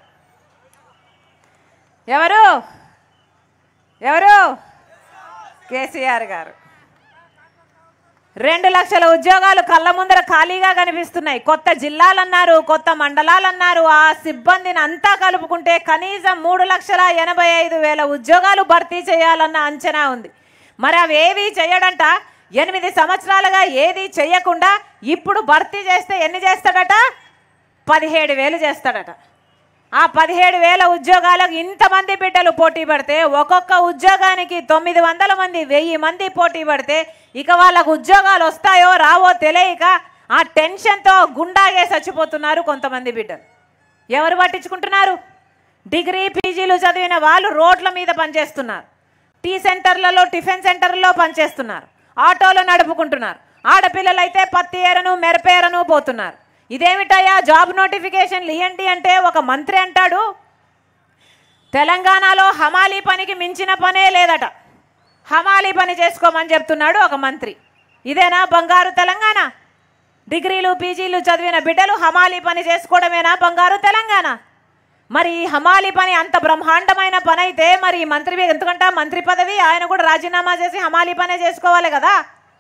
ఎవరు ఎవరు కేసీఆర్ గారు రెండు లక్షల ఉద్యోగాలు కళ్ళ ముందర ఖాళీగా కనిపిస్తున్నాయి కొత్త జిల్లాలు అన్నారు కొత్త మండలాలు అన్నారు ఆ సిబ్బందిని అంతా కలుపుకుంటే కనీసం మూడు లక్షల ఎనభై ఐదు వేల ఉద్యోగాలు భర్తీ చేయాలన్న అంచనా ఉంది మరి అవి ఏవి చేయడంట ఎనిమిది సంవత్సరాలుగా ఏది చేయకుండా ఇప్పుడు భర్తీ చేస్తే ఎన్ని చేస్తాడట పదిహేడు వేలు చేస్తాడట ఆ పదిహేడు వేల ఉద్యోగాలకు ఇంతమంది బిడ్డలు పోటీ పడితే ఒక్కొక్క ఉద్యోగానికి తొమ్మిది వందల మంది వెయ్యి మంది పోటీ పడితే ఇక వాళ్ళకు ఉద్యోగాలు వస్తాయో రావో తెలియక ఆ టెన్షన్తో గుండాగే చచ్చిపోతున్నారు కొంతమంది బిడ్డలు ఎవరు పట్టించుకుంటున్నారు డిగ్రీ పీజీలు చదివిన వాళ్ళు రోడ్ల మీద పనిచేస్తున్నారు టీ సెంటర్లలో టిఫిన్ సెంటర్లలో పనిచేస్తున్నారు ఆటోలు నడుపుకుంటున్నారు ఆడపిల్లలైతే పత్తి ఏరను మెరపేరను పోతున్నారు ఇదేమిటయ్యా జాబ్ నోటిఫికేషన్లు ఇవ్వండి అంటే ఒక మంత్రి అంటాడు తెలంగాణలో హమాలీ పనికి మించిన పనే లేదట హమాలీ పని చేసుకోమని చెప్తున్నాడు ఒక మంత్రి ఇదేనా బంగారు తెలంగాణ డిగ్రీలు పీజీలు చదివిన బిడ్డలు హమాలీ పని చేసుకోవడమేనా బంగారు తెలంగాణ మరి ఈ హమాలీ పని అంత బ్రహ్మాండమైన పని అయితే మరి ఈ మంత్రి ఎందుకంటే మంత్రి పదవి ఆయన కూడా రాజీనామా చేసి హమాలీ పనే చేసుకోవాలి కదా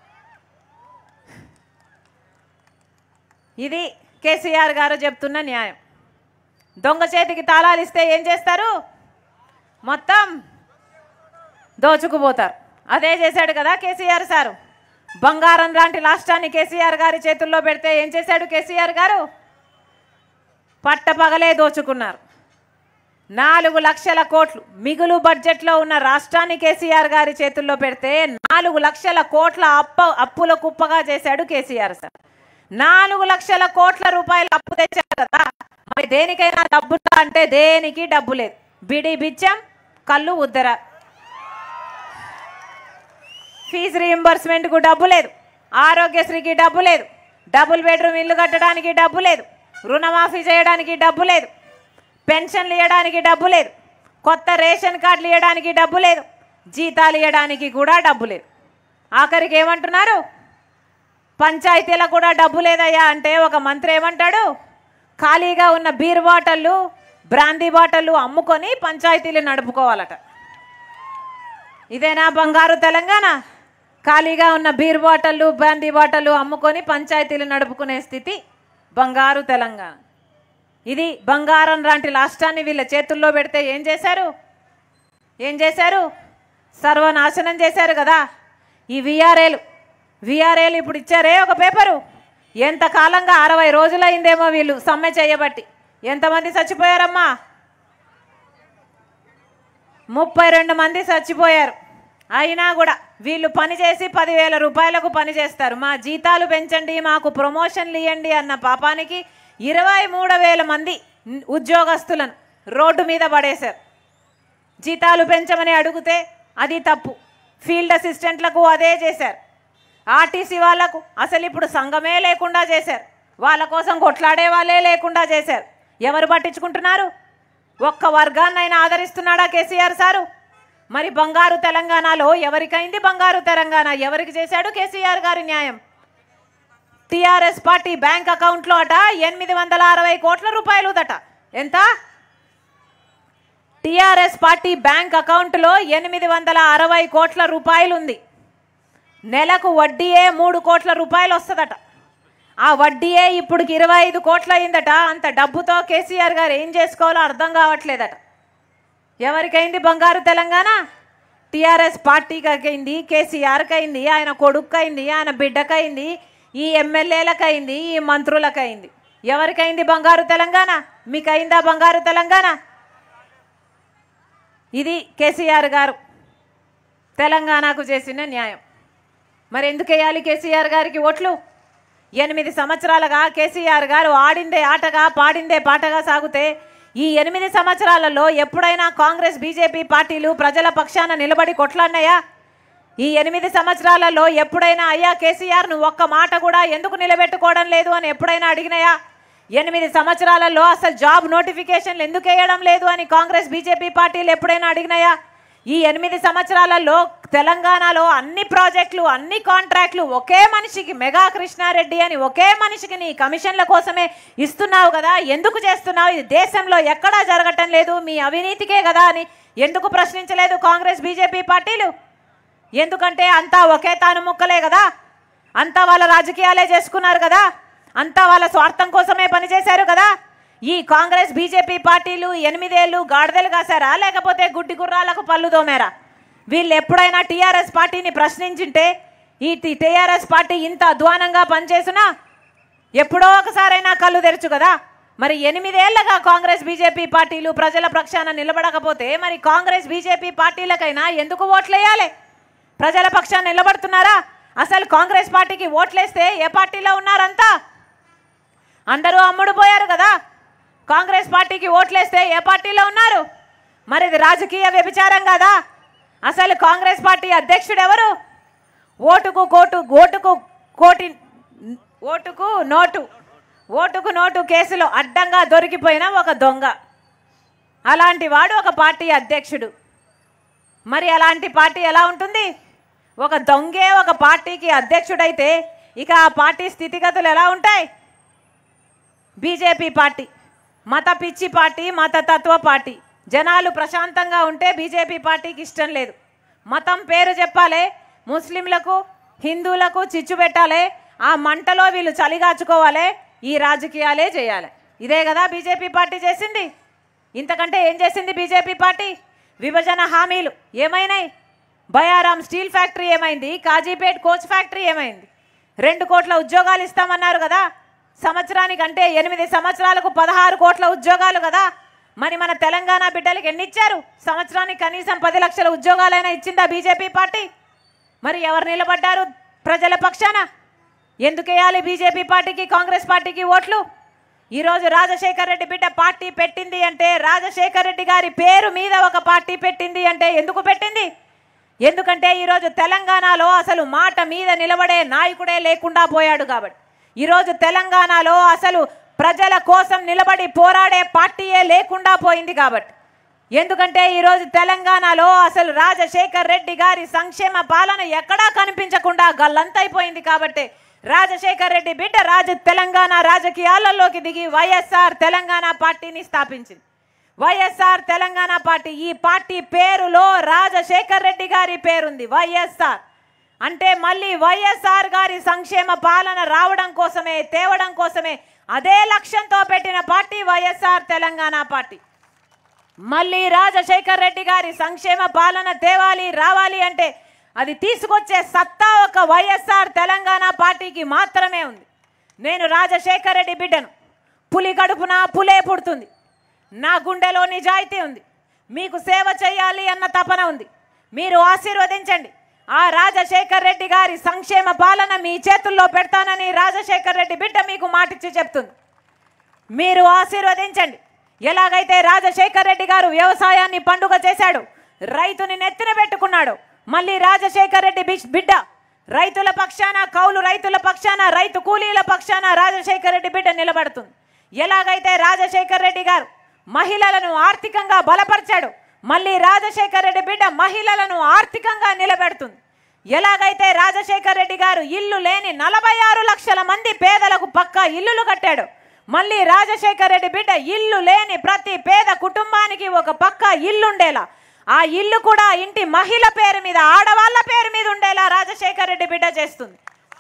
ఇది కేసీఆర్ గారు చెప్తున్న న్యాయం దొంగ చేతికి తాళాలు ఇస్తే ఏం చేస్తారు మొత్తం దోచుకుపోతారు అదే చేశాడు కదా కేసీఆర్ సారు బంగారం లాంటి రాష్ట్రాన్ని కేసీఆర్ గారి చేతుల్లో పెడితే ఏం చేశాడు కేసీఆర్ గారు పట్టపగలే దోచుకున్నారు నాలుగు లక్షల కోట్లు మిగులు బడ్జెట్లో ఉన్న రాష్ట్రాన్ని కేసీఆర్ గారి చేతుల్లో పెడితే నాలుగు లక్షల కోట్ల అప్ప అప్పుల కుప్పగా చేశాడు కేసీఆర్ సార్ నాలుగు లక్షల కోట్ల రూపాయలు అప్పు తెచ్చారు కదా మరి దేనికైనా డబ్బు అంటే దేనికి డబ్బు లేదు బిడి బిచ్చం కళ్ళు ఉద్దర ఫీజు రీయింబర్స్మెంట్కు డబ్బు లేదు ఆరోగ్యశ్రీకి డబ్బు లేదు డబుల్ బెడ్రూమ్ ఇల్లు కట్టడానికి డబ్బు లేదు రుణమాఫీ చేయడానికి డబ్బు లేదు పెన్షన్లు ఇవ్వడానికి డబ్బు లేదు కొత్త రేషన్ కార్డులు ఇవ్వడానికి డబ్బు లేదు జీతాలు ఇవ్వడానికి కూడా డబ్బు లేదు ఆఖరికి ఏమంటున్నారు పంచాయతీలకు కూడా డబ్బు లేదయ్యా అంటే ఒక మంత్రి ఏమంటాడు ఖాళీగా ఉన్న బీర్ బాటళ్ళు బ్రాందీ బాటళ్ళు అమ్ముకొని పంచాయతీలు నడుపుకోవాలట ఇదేనా బంగారు తెలంగాణ ఖాళీగా ఉన్న బీర్ బాటళ్ళు బ్రాందీ బాటళ్ళు అమ్ముకొని పంచాయతీలు నడుపుకునే స్థితి బంగారు తెలంగాణ ఇది బంగారం లాంటి రాష్ట్రాన్ని వీళ్ళ చేతుల్లో పెడితే ఏం చేశారు ఏం చేశారు సర్వనాశనం చేశారు కదా ఈ విఆర్ఏలు విఆర్ఏలు ఇప్పుడు ఇచ్చారే ఒక పేపరు ఎంత కాలంగా అరవై రోజులైందేమో వీళ్ళు సమ్మె చేయబట్టి ఎంతమంది చచ్చిపోయారమ్మా ముప్పై రెండు మంది చచ్చిపోయారు అయినా కూడా వీళ్ళు పని చేసి పదివేల రూపాయలకు పని చేస్తారు మా జీతాలు పెంచండి మాకు ప్రమోషన్లు ఇవ్వండి అన్న పాపానికి ఇరవై మూడు వేల మంది ఉద్యోగస్తులను రోడ్డు మీద పడేశారు జీతాలు పెంచమని అడిగితే అది తప్పు ఫీల్డ్ అసిస్టెంట్లకు అదే చేశారు ఆర్టీసీ వాళ్లకు అసలు ఇప్పుడు సంఘమే లేకుండా చేశారు వాళ్ళ కోసం కొట్లాడే వాళ్ళే లేకుండా చేశారు ఎవరు పట్టించుకుంటున్నారు ఒక్క వర్గాన్నైనా ఆదరిస్తున్నాడా కేసీఆర్ సారు మరి బంగారు తెలంగాణలో ఎవరికైంది బంగారు తెలంగాణ ఎవరికి చేశాడు కేసీఆర్ గారి న్యాయం టిఆర్ఎస్ పార్టీ బ్యాంక్ అకౌంట్లో అట ఎనిమిది వందల అరవై కోట్ల రూపాయలు దట ఎంత టిఆర్ఎస్ పార్టీ బ్యాంక్ అకౌంట్లో ఎనిమిది వందల అరవై కోట్ల రూపాయలు ఉంది నెలకు వడ్డీయే మూడు కోట్ల రూపాయలు వస్తుందట ఆ వడ్డీయే ఇప్పటికి ఇరవై ఐదు కోట్ల అయిందట అంత డబ్బుతో కేసీఆర్ గారు ఏం చేసుకోవాలో అర్థం కావట్లేదట ఎవరికైంది బంగారు తెలంగాణ టీఆర్ఎస్ పార్టీకి అయింది కేసీఆర్కి అయింది ఆయన కొడుక్కైంది ఆయన బిడ్డకైంది ఈ ఎమ్మెల్యేలకైంది ఈ మంత్రులకైంది ఎవరికైంది బంగారు తెలంగాణ మీకైందా బంగారు తెలంగాణ ఇది కేసీఆర్ గారు తెలంగాణకు చేసిన న్యాయం మరి ఎందుకు వేయాలి కేసీఆర్ గారికి ఓట్లు ఎనిమిది సంవత్సరాలుగా కేసీఆర్ గారు ఆడిందే ఆటగా పాడిందే పాటగా సాగుతే ఈ ఎనిమిది సంవత్సరాలలో ఎప్పుడైనా కాంగ్రెస్ బీజేపీ పార్టీలు ప్రజల పక్షాన నిలబడి కొట్లాడినాయా ఈ ఎనిమిది సంవత్సరాలలో ఎప్పుడైనా అయ్యా కేసీఆర్ నువ్వు ఒక్క మాట కూడా ఎందుకు నిలబెట్టుకోవడం లేదు అని ఎప్పుడైనా అడిగినాయా ఎనిమిది సంవత్సరాలలో అసలు జాబ్ నోటిఫికేషన్లు ఎందుకు వేయడం లేదు అని కాంగ్రెస్ బీజేపీ పార్టీలు ఎప్పుడైనా అడిగినాయా ఈ ఎనిమిది సంవత్సరాలలో తెలంగాణలో అన్ని ప్రాజెక్టులు అన్ని కాంట్రాక్టులు ఒకే మనిషికి మెగా కృష్ణారెడ్డి అని ఒకే మనిషికి నీ కమిషన్ల కోసమే ఇస్తున్నావు కదా ఎందుకు చేస్తున్నావు ఇది దేశంలో ఎక్కడా జరగటం లేదు మీ అవినీతికే కదా అని ఎందుకు ప్రశ్నించలేదు కాంగ్రెస్ బీజేపీ పార్టీలు ఎందుకంటే అంతా ఒకే తాను ముక్కలే కదా అంతా వాళ్ళ రాజకీయాలే చేసుకున్నారు కదా అంతా వాళ్ళ స్వార్థం కోసమే పనిచేశారు కదా ఈ కాంగ్రెస్ బీజేపీ పార్టీలు ఎనిమిదేళ్ళు గాడిదలు కాసారా లేకపోతే గుడ్డి గుర్రాలకు పళ్ళు దోమారా వీళ్ళు ఎప్పుడైనా టీఆర్ఎస్ పార్టీని ప్రశ్నించింటే ఈ టీఆర్ఎస్ పార్టీ ఇంత అధ్వానంగా పనిచేసినా ఎప్పుడో ఒకసారైనా కళ్ళు తెరచు కదా మరి ఎనిమిదేళ్లగా కాంగ్రెస్ బీజేపీ పార్టీలు ప్రజల పక్షాన నిలబడకపోతే మరి కాంగ్రెస్ బీజేపీ పార్టీలకైనా ఎందుకు ఓట్లేయాలి ప్రజల పక్షాన నిలబడుతున్నారా అసలు కాంగ్రెస్ పార్టీకి ఓట్లేస్తే ఏ పార్టీలో ఉన్నారంతా అందరూ అమ్ముడు పోయారు కదా కాంగ్రెస్ పార్టీకి ఓట్లేస్తే ఏ పార్టీలో ఉన్నారు మరి ఇది రాజకీయ వ్యభిచారం కదా అసలు కాంగ్రెస్ పార్టీ అధ్యక్షుడు ఎవరు ఓటుకు కోటు ఓటుకు కోటి ఓటుకు నోటు ఓటుకు నోటు కేసులో అడ్డంగా దొరికిపోయిన ఒక దొంగ అలాంటి వాడు ఒక పార్టీ అధ్యక్షుడు మరి అలాంటి పార్టీ ఎలా ఉంటుంది ఒక దొంగే ఒక పార్టీకి అధ్యక్షుడైతే ఇక ఆ పార్టీ స్థితిగతులు ఎలా ఉంటాయి బీజేపీ పార్టీ మత పిచ్చి పార్టీ మత తత్వ పార్టీ జనాలు ప్రశాంతంగా ఉంటే బీజేపీ పార్టీకి ఇష్టం లేదు మతం పేరు చెప్పాలి ముస్లింలకు హిందువులకు చిచ్చు పెట్టాలి ఆ మంటలో వీళ్ళు చలిగాచుకోవాలి ఈ రాజకీయాలే చేయాలి ఇదే కదా బీజేపీ పార్టీ చేసింది ఇంతకంటే ఏం చేసింది బీజేపీ పార్టీ విభజన హామీలు ఏమైనాయి బయారాం స్టీల్ ఫ్యాక్టరీ ఏమైంది కాజీపేట్ కోచ్ ఫ్యాక్టరీ ఏమైంది రెండు కోట్ల ఉద్యోగాలు ఇస్తామన్నారు కదా సంవత్సరానికి అంటే ఎనిమిది సంవత్సరాలకు పదహారు కోట్ల ఉద్యోగాలు కదా మరి మన తెలంగాణ బిడ్డలకు ఎన్ని ఇచ్చారు సంవత్సరానికి కనీసం పది లక్షల ఉద్యోగాలైనా ఇచ్చిందా బీజేపీ పార్టీ మరి ఎవరు నిలబడ్డారు ప్రజల పక్షాన ఎందుకు వేయాలి బీజేపీ పార్టీకి కాంగ్రెస్ పార్టీకి ఓట్లు ఈరోజు రాజశేఖర్ రెడ్డి బిడ్డ పార్టీ పెట్టింది అంటే రాజశేఖర్ రెడ్డి గారి పేరు మీద ఒక పార్టీ పెట్టింది అంటే ఎందుకు పెట్టింది ఎందుకంటే ఈరోజు తెలంగాణలో అసలు మాట మీద నిలబడే నాయకుడే లేకుండా పోయాడు కాబట్టి ఈరోజు తెలంగాణలో అసలు ప్రజల కోసం నిలబడి పోరాడే పార్టీయే లేకుండా పోయింది కాబట్టి ఎందుకంటే ఈరోజు తెలంగాణలో అసలు రాజశేఖర్ రెడ్డి గారి సంక్షేమ పాలన ఎక్కడా కనిపించకుండా గల్లంతైపోయింది కాబట్టి రాజశేఖర్ రెడ్డి బిడ్డ రాజ తెలంగాణ రాజకీయాలలోకి దిగి వైఎస్ఆర్ తెలంగాణ పార్టీని స్థాపించింది వైఎస్ఆర్ తెలంగాణ పార్టీ ఈ పార్టీ పేరులో రాజశేఖర్ రెడ్డి గారి పేరుంది వైఎస్ఆర్ అంటే మళ్ళీ వైఎస్ఆర్ గారి సంక్షేమ పాలన రావడం కోసమే తేవడం కోసమే అదే లక్ష్యంతో పెట్టిన పార్టీ వైఎస్ఆర్ తెలంగాణ పార్టీ మళ్ళీ రాజశేఖర్ రెడ్డి గారి సంక్షేమ పాలన తేవాలి రావాలి అంటే అది తీసుకొచ్చే సత్తా ఒక వైఎస్ఆర్ తెలంగాణ పార్టీకి మాత్రమే ఉంది నేను రాజశేఖర్ రెడ్డి బిడ్డను పులి కడుపున పులే పుడుతుంది నా గుండెలో నిజాయితీ ఉంది మీకు సేవ చేయాలి అన్న తపన ఉంది మీరు ఆశీర్వదించండి ఆ రాజశేఖర్ రెడ్డి గారి సంక్షేమ పాలన మీ చేతుల్లో పెడతానని రాజశేఖర్ రెడ్డి బిడ్డ మీకు మాటిచ్చి చెప్తుంది మీరు ఆశీర్వదించండి ఎలాగైతే రాజశేఖర్ రెడ్డి గారు వ్యవసాయాన్ని పండుగ చేశాడు రైతుని నెత్తిన పెట్టుకున్నాడు మళ్ళీ రాజశేఖర్ రెడ్డి బిష్- బిడ్డ రైతుల పక్షాన కౌలు రైతుల పక్షాన రైతు కూలీల పక్షాన రాజశేఖర్ రెడ్డి బిడ్డ నిలబడుతుంది ఎలాగైతే రాజశేఖర్ రెడ్డి గారు మహిళలను ఆర్థికంగా బలపరిచాడు మళ్ళీ రాజశేఖర్ రెడ్డి బిడ్డ మహిళలను ఆర్థికంగా నిలబెడుతుంది ఎలాగైతే రాజశేఖర్ రెడ్డి గారు ఇల్లు లేని నలభై ఆరు లక్షల మంది పేదలకు పక్కా ఇల్లులు కట్టాడు మళ్ళీ రాజశేఖర్ రెడ్డి బిడ్డ ఇల్లు లేని ప్రతి పేద కుటుంబానికి ఒక పక్క ఇల్లుండేలా ఆ ఇల్లు కూడా ఇంటి మహిళ పేరు మీద ఆడవాళ్ళ పేరు మీద ఉండేలా రాజశేఖర్ రెడ్డి బిడ్డ చేస్తుంది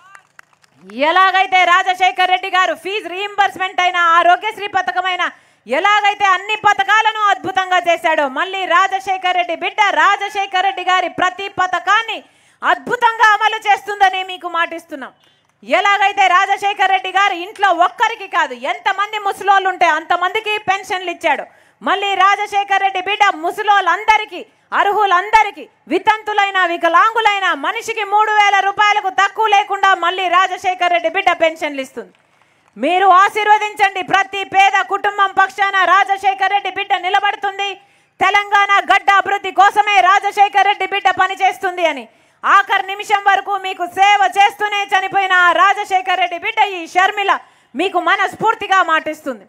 ఎలాగైతే రాజశేఖర్ రెడ్డి గారు ఫీజు రీయింబర్స్మెంట్ అయిన ఆరోగ్యశ్రీ పథకమైన ఎలాగైతే అన్ని పథకాలను అద్భుతంగా చేశాడో మళ్ళీ రాజశేఖర్ రెడ్డి బిడ్డ రాజశేఖర్ రెడ్డి గారి ప్రతి పథకాన్ని అద్భుతంగా అమలు చేస్తుందని మీకు మాటిస్తున్నాం ఎలాగైతే రాజశేఖర్ రెడ్డి గారు ఇంట్లో ఒక్కరికి కాదు ఎంతమంది ముసలోళ్ళు ఉంటే అంతమందికి పెన్షన్లు ఇచ్చాడు మళ్ళీ రాజశేఖర్ రెడ్డి బిడ్డ ముసలోళ్ళందరికీ అర్హులందరికీ వితంతులైన వికలాంగులైన మనిషికి మూడు వేల రూపాయలకు తక్కువ లేకుండా మళ్ళీ రాజశేఖర్ రెడ్డి బిడ్డ పెన్షన్లు ఇస్తుంది మీరు ఆశీర్వదించండి ప్రతి పేద కుటుంబం పక్షాన రాజశేఖర్ రెడ్డి బిడ్డ నిలబడుతుంది తెలంగాణ గడ్డ అభివృద్ధి కోసమే రాజశేఖర్ రెడ్డి బిడ్డ పనిచేస్తుంది అని ఆఖరి నిమిషం వరకు మీకు సేవ చేస్తూనే చనిపోయిన ఆ రాజశేఖర్ రెడ్డి బిడ్డ ఈ షర్మిల మీకు మనస్ఫూర్తిగా మాటిస్తుంది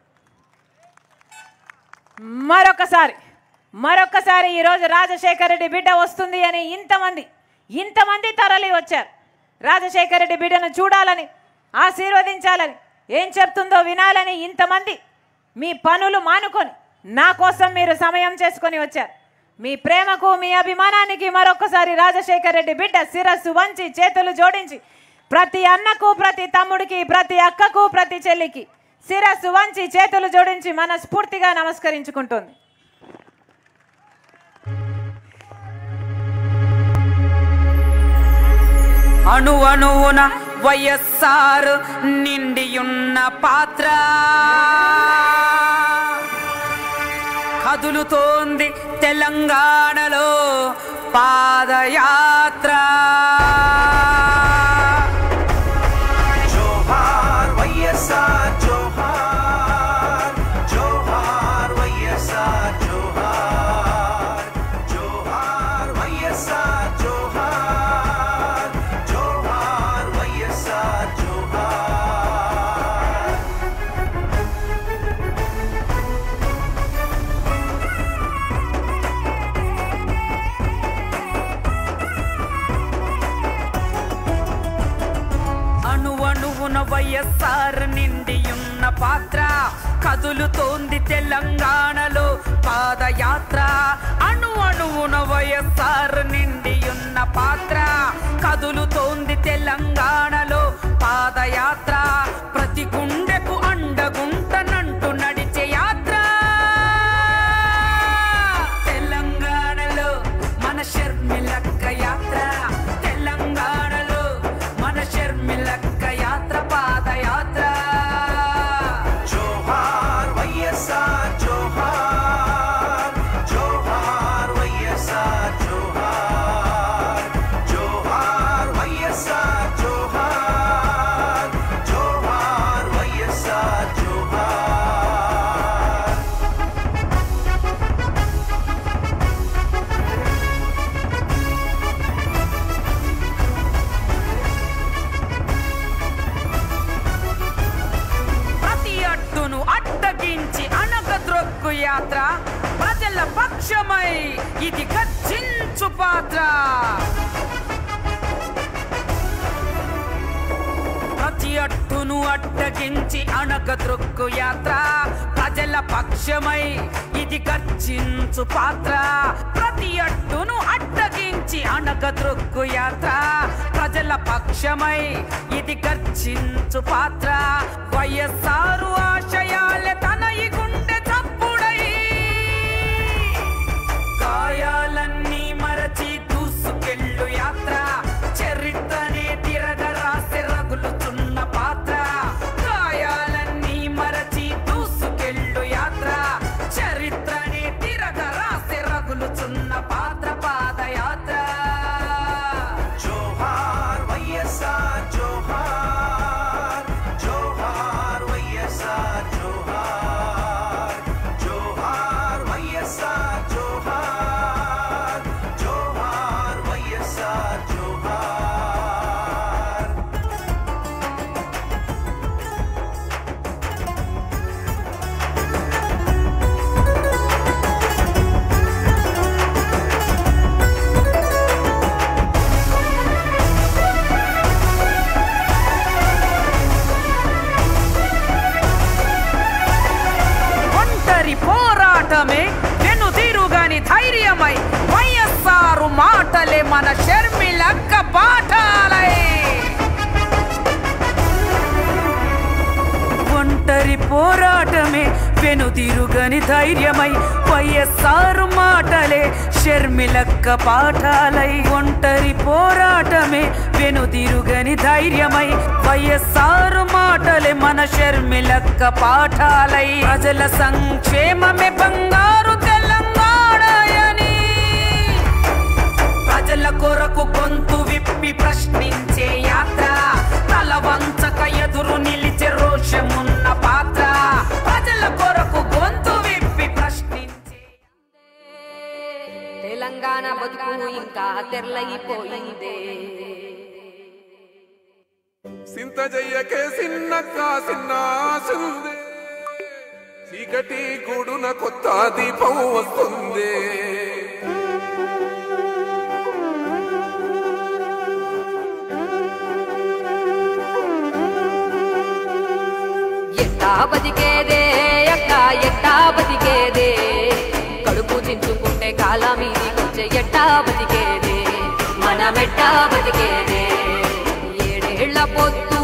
మరొకసారి మరొకసారి ఈరోజు రాజశేఖర రెడ్డి బిడ్డ వస్తుంది అని ఇంతమంది ఇంతమంది తరలి వచ్చారు రాజశేఖర రెడ్డి బిడ్డను చూడాలని ఆశీర్వదించాలని ఏం చెప్తుందో వినాలని ఇంతమంది మీ పనులు మానుకొని నా కోసం మీరు సమయం చేసుకొని వచ్చారు మీ ప్రేమకు మీ అభిమానానికి మరొకసారి రాజశేఖర రెడ్డి బిడ్డ శిరస్సు వంచి చేతులు జోడించి ప్రతి అన్నకు ప్రతి తమ్ముడికి ప్రతి అక్కకు ప్రతి చెల్లికి శిరస్సు వంచి చేతులు జోడించి మనస్ఫూర్తిగా నమస్కరించుకుంటుంది అణు అణువున వైఎస్ఆర్ నిండియున్న పాత్ర కదులుతోంది తెలంగాణలో పాదయాత్ర జోహార్ వైఎస్ఆర్ జోహార్ జోహార్ వైఎస్ఆర్ జోహార్ జోహార్ వైఎస్ఆర్ జోహార్ జోహార్ వైఎస్ఆర్ జోహార్ అణు అణువున వైఎస్ఆర్ నిండియున్న పాత్ర కదులుతోంది తెలంగాణలో పాదయాత్ర అణు అణువున వైఎస్ఆర్ నిండియున్న పాత్ర కదులుతోంది తెలంగాణలో పాదయాత్ర ప్రతి గుండెకు అండగుంటనంటూ నడిచే యాత్ర తెలంగాణలో మన షర్మిలక్క యాత్ర తెలంగాణలో మన షర్మిలక్క యాత్ర పాదయాత్ర జోహార్ వైఎస్ఆర్ జోహార్ జోహార్ వైఎస్ఆర్ జోహార్ జోహార్ వైఎస్ఆర్ జోహార్ జోహార్ వైఎస్ఆర్ జోహార్ ప్రతి అడ్డును అడ్డగించి అనగద్రొక్కు యాత్ర ప్రజల పక్షమై ఇది గర్జించు పాత్ర ప్రతి అట్టును అడ్డగించి అణగద్రొక్కు యాత్ర ప్రజల పక్షమై ఇది గర్జించు పాత్ర ప్రతి అట్టును అడ్డగించి అణగద్రొక్కు యాత్ర ప్రజల పక్షమై ఇది గర్జించు పాత్ర వయస్సారు ఆశయాలే తన ఈ గుండె చప్పుడై గాయాలన్నీ మరచి దూసుకెళ్ళు యాత్ర చరిత్రనే తిరగరాసి రగులుతున్న పాత్ర గాయాలన్నీ మరచి దూసుకెళ్ళు యాత్ర చరిత్రనే తిరగరాసి రగులుతున్న పాత్ర పాదయాత్ర జోహార్ వైఎస్ఆర్ జోహార్ జోహార్ వైఎస్ఆర్ జోహార్ జోహార్ వైఎస్ఆర్ జోహార్ జోహార్ వైఎస్ఆర్ జోహార్ ఒంటరి పోరాటమే వెనుదిరుగని ధైర్యమై వైఎస్ఆర్ మాటలే మన షర్మిలక్క పాఠాలై ఒంటరి పోరాటమే వెనుదిరుగని ధైర్యమై వైఎస్ఆర్ మాటలే షర్మిలక్క పాఠాలై ఒంటరి పోరాటమే వెనుదిరుగని ధైర్యమై వైఎస్ఆర్ మాటలే మన షర్మిలక్క పాఠాలై ప్రజల సంక్షేమమే బంగారు తెలంగాణయని ప్రజల కొరకు గొంతు విప్పి ప్రశ్నించే యాత్ర తల వంచక ఎదురు నిలిచే రోషమున్న పాత్ర ప్రజల కొరకు గొంతు విప్పి ప్రశ్నించే తెలంగాణ బతుకు ఇంకా తెరలైపోయిందే సింత జయ్యకే సిన్నక్క సిన్న ఆశుందే చీకటి గూడున కొత్త దీపం వస్తుంది ఎట్టా బతికేదే అక్క ఎట్టా బతికేదే కడుపు చించుకుంటే కాలం మీదికొచ్చే ఎట్టా బతికేదే మనమెట్టా బతికేదే ఏడేళ్ల పొద్దు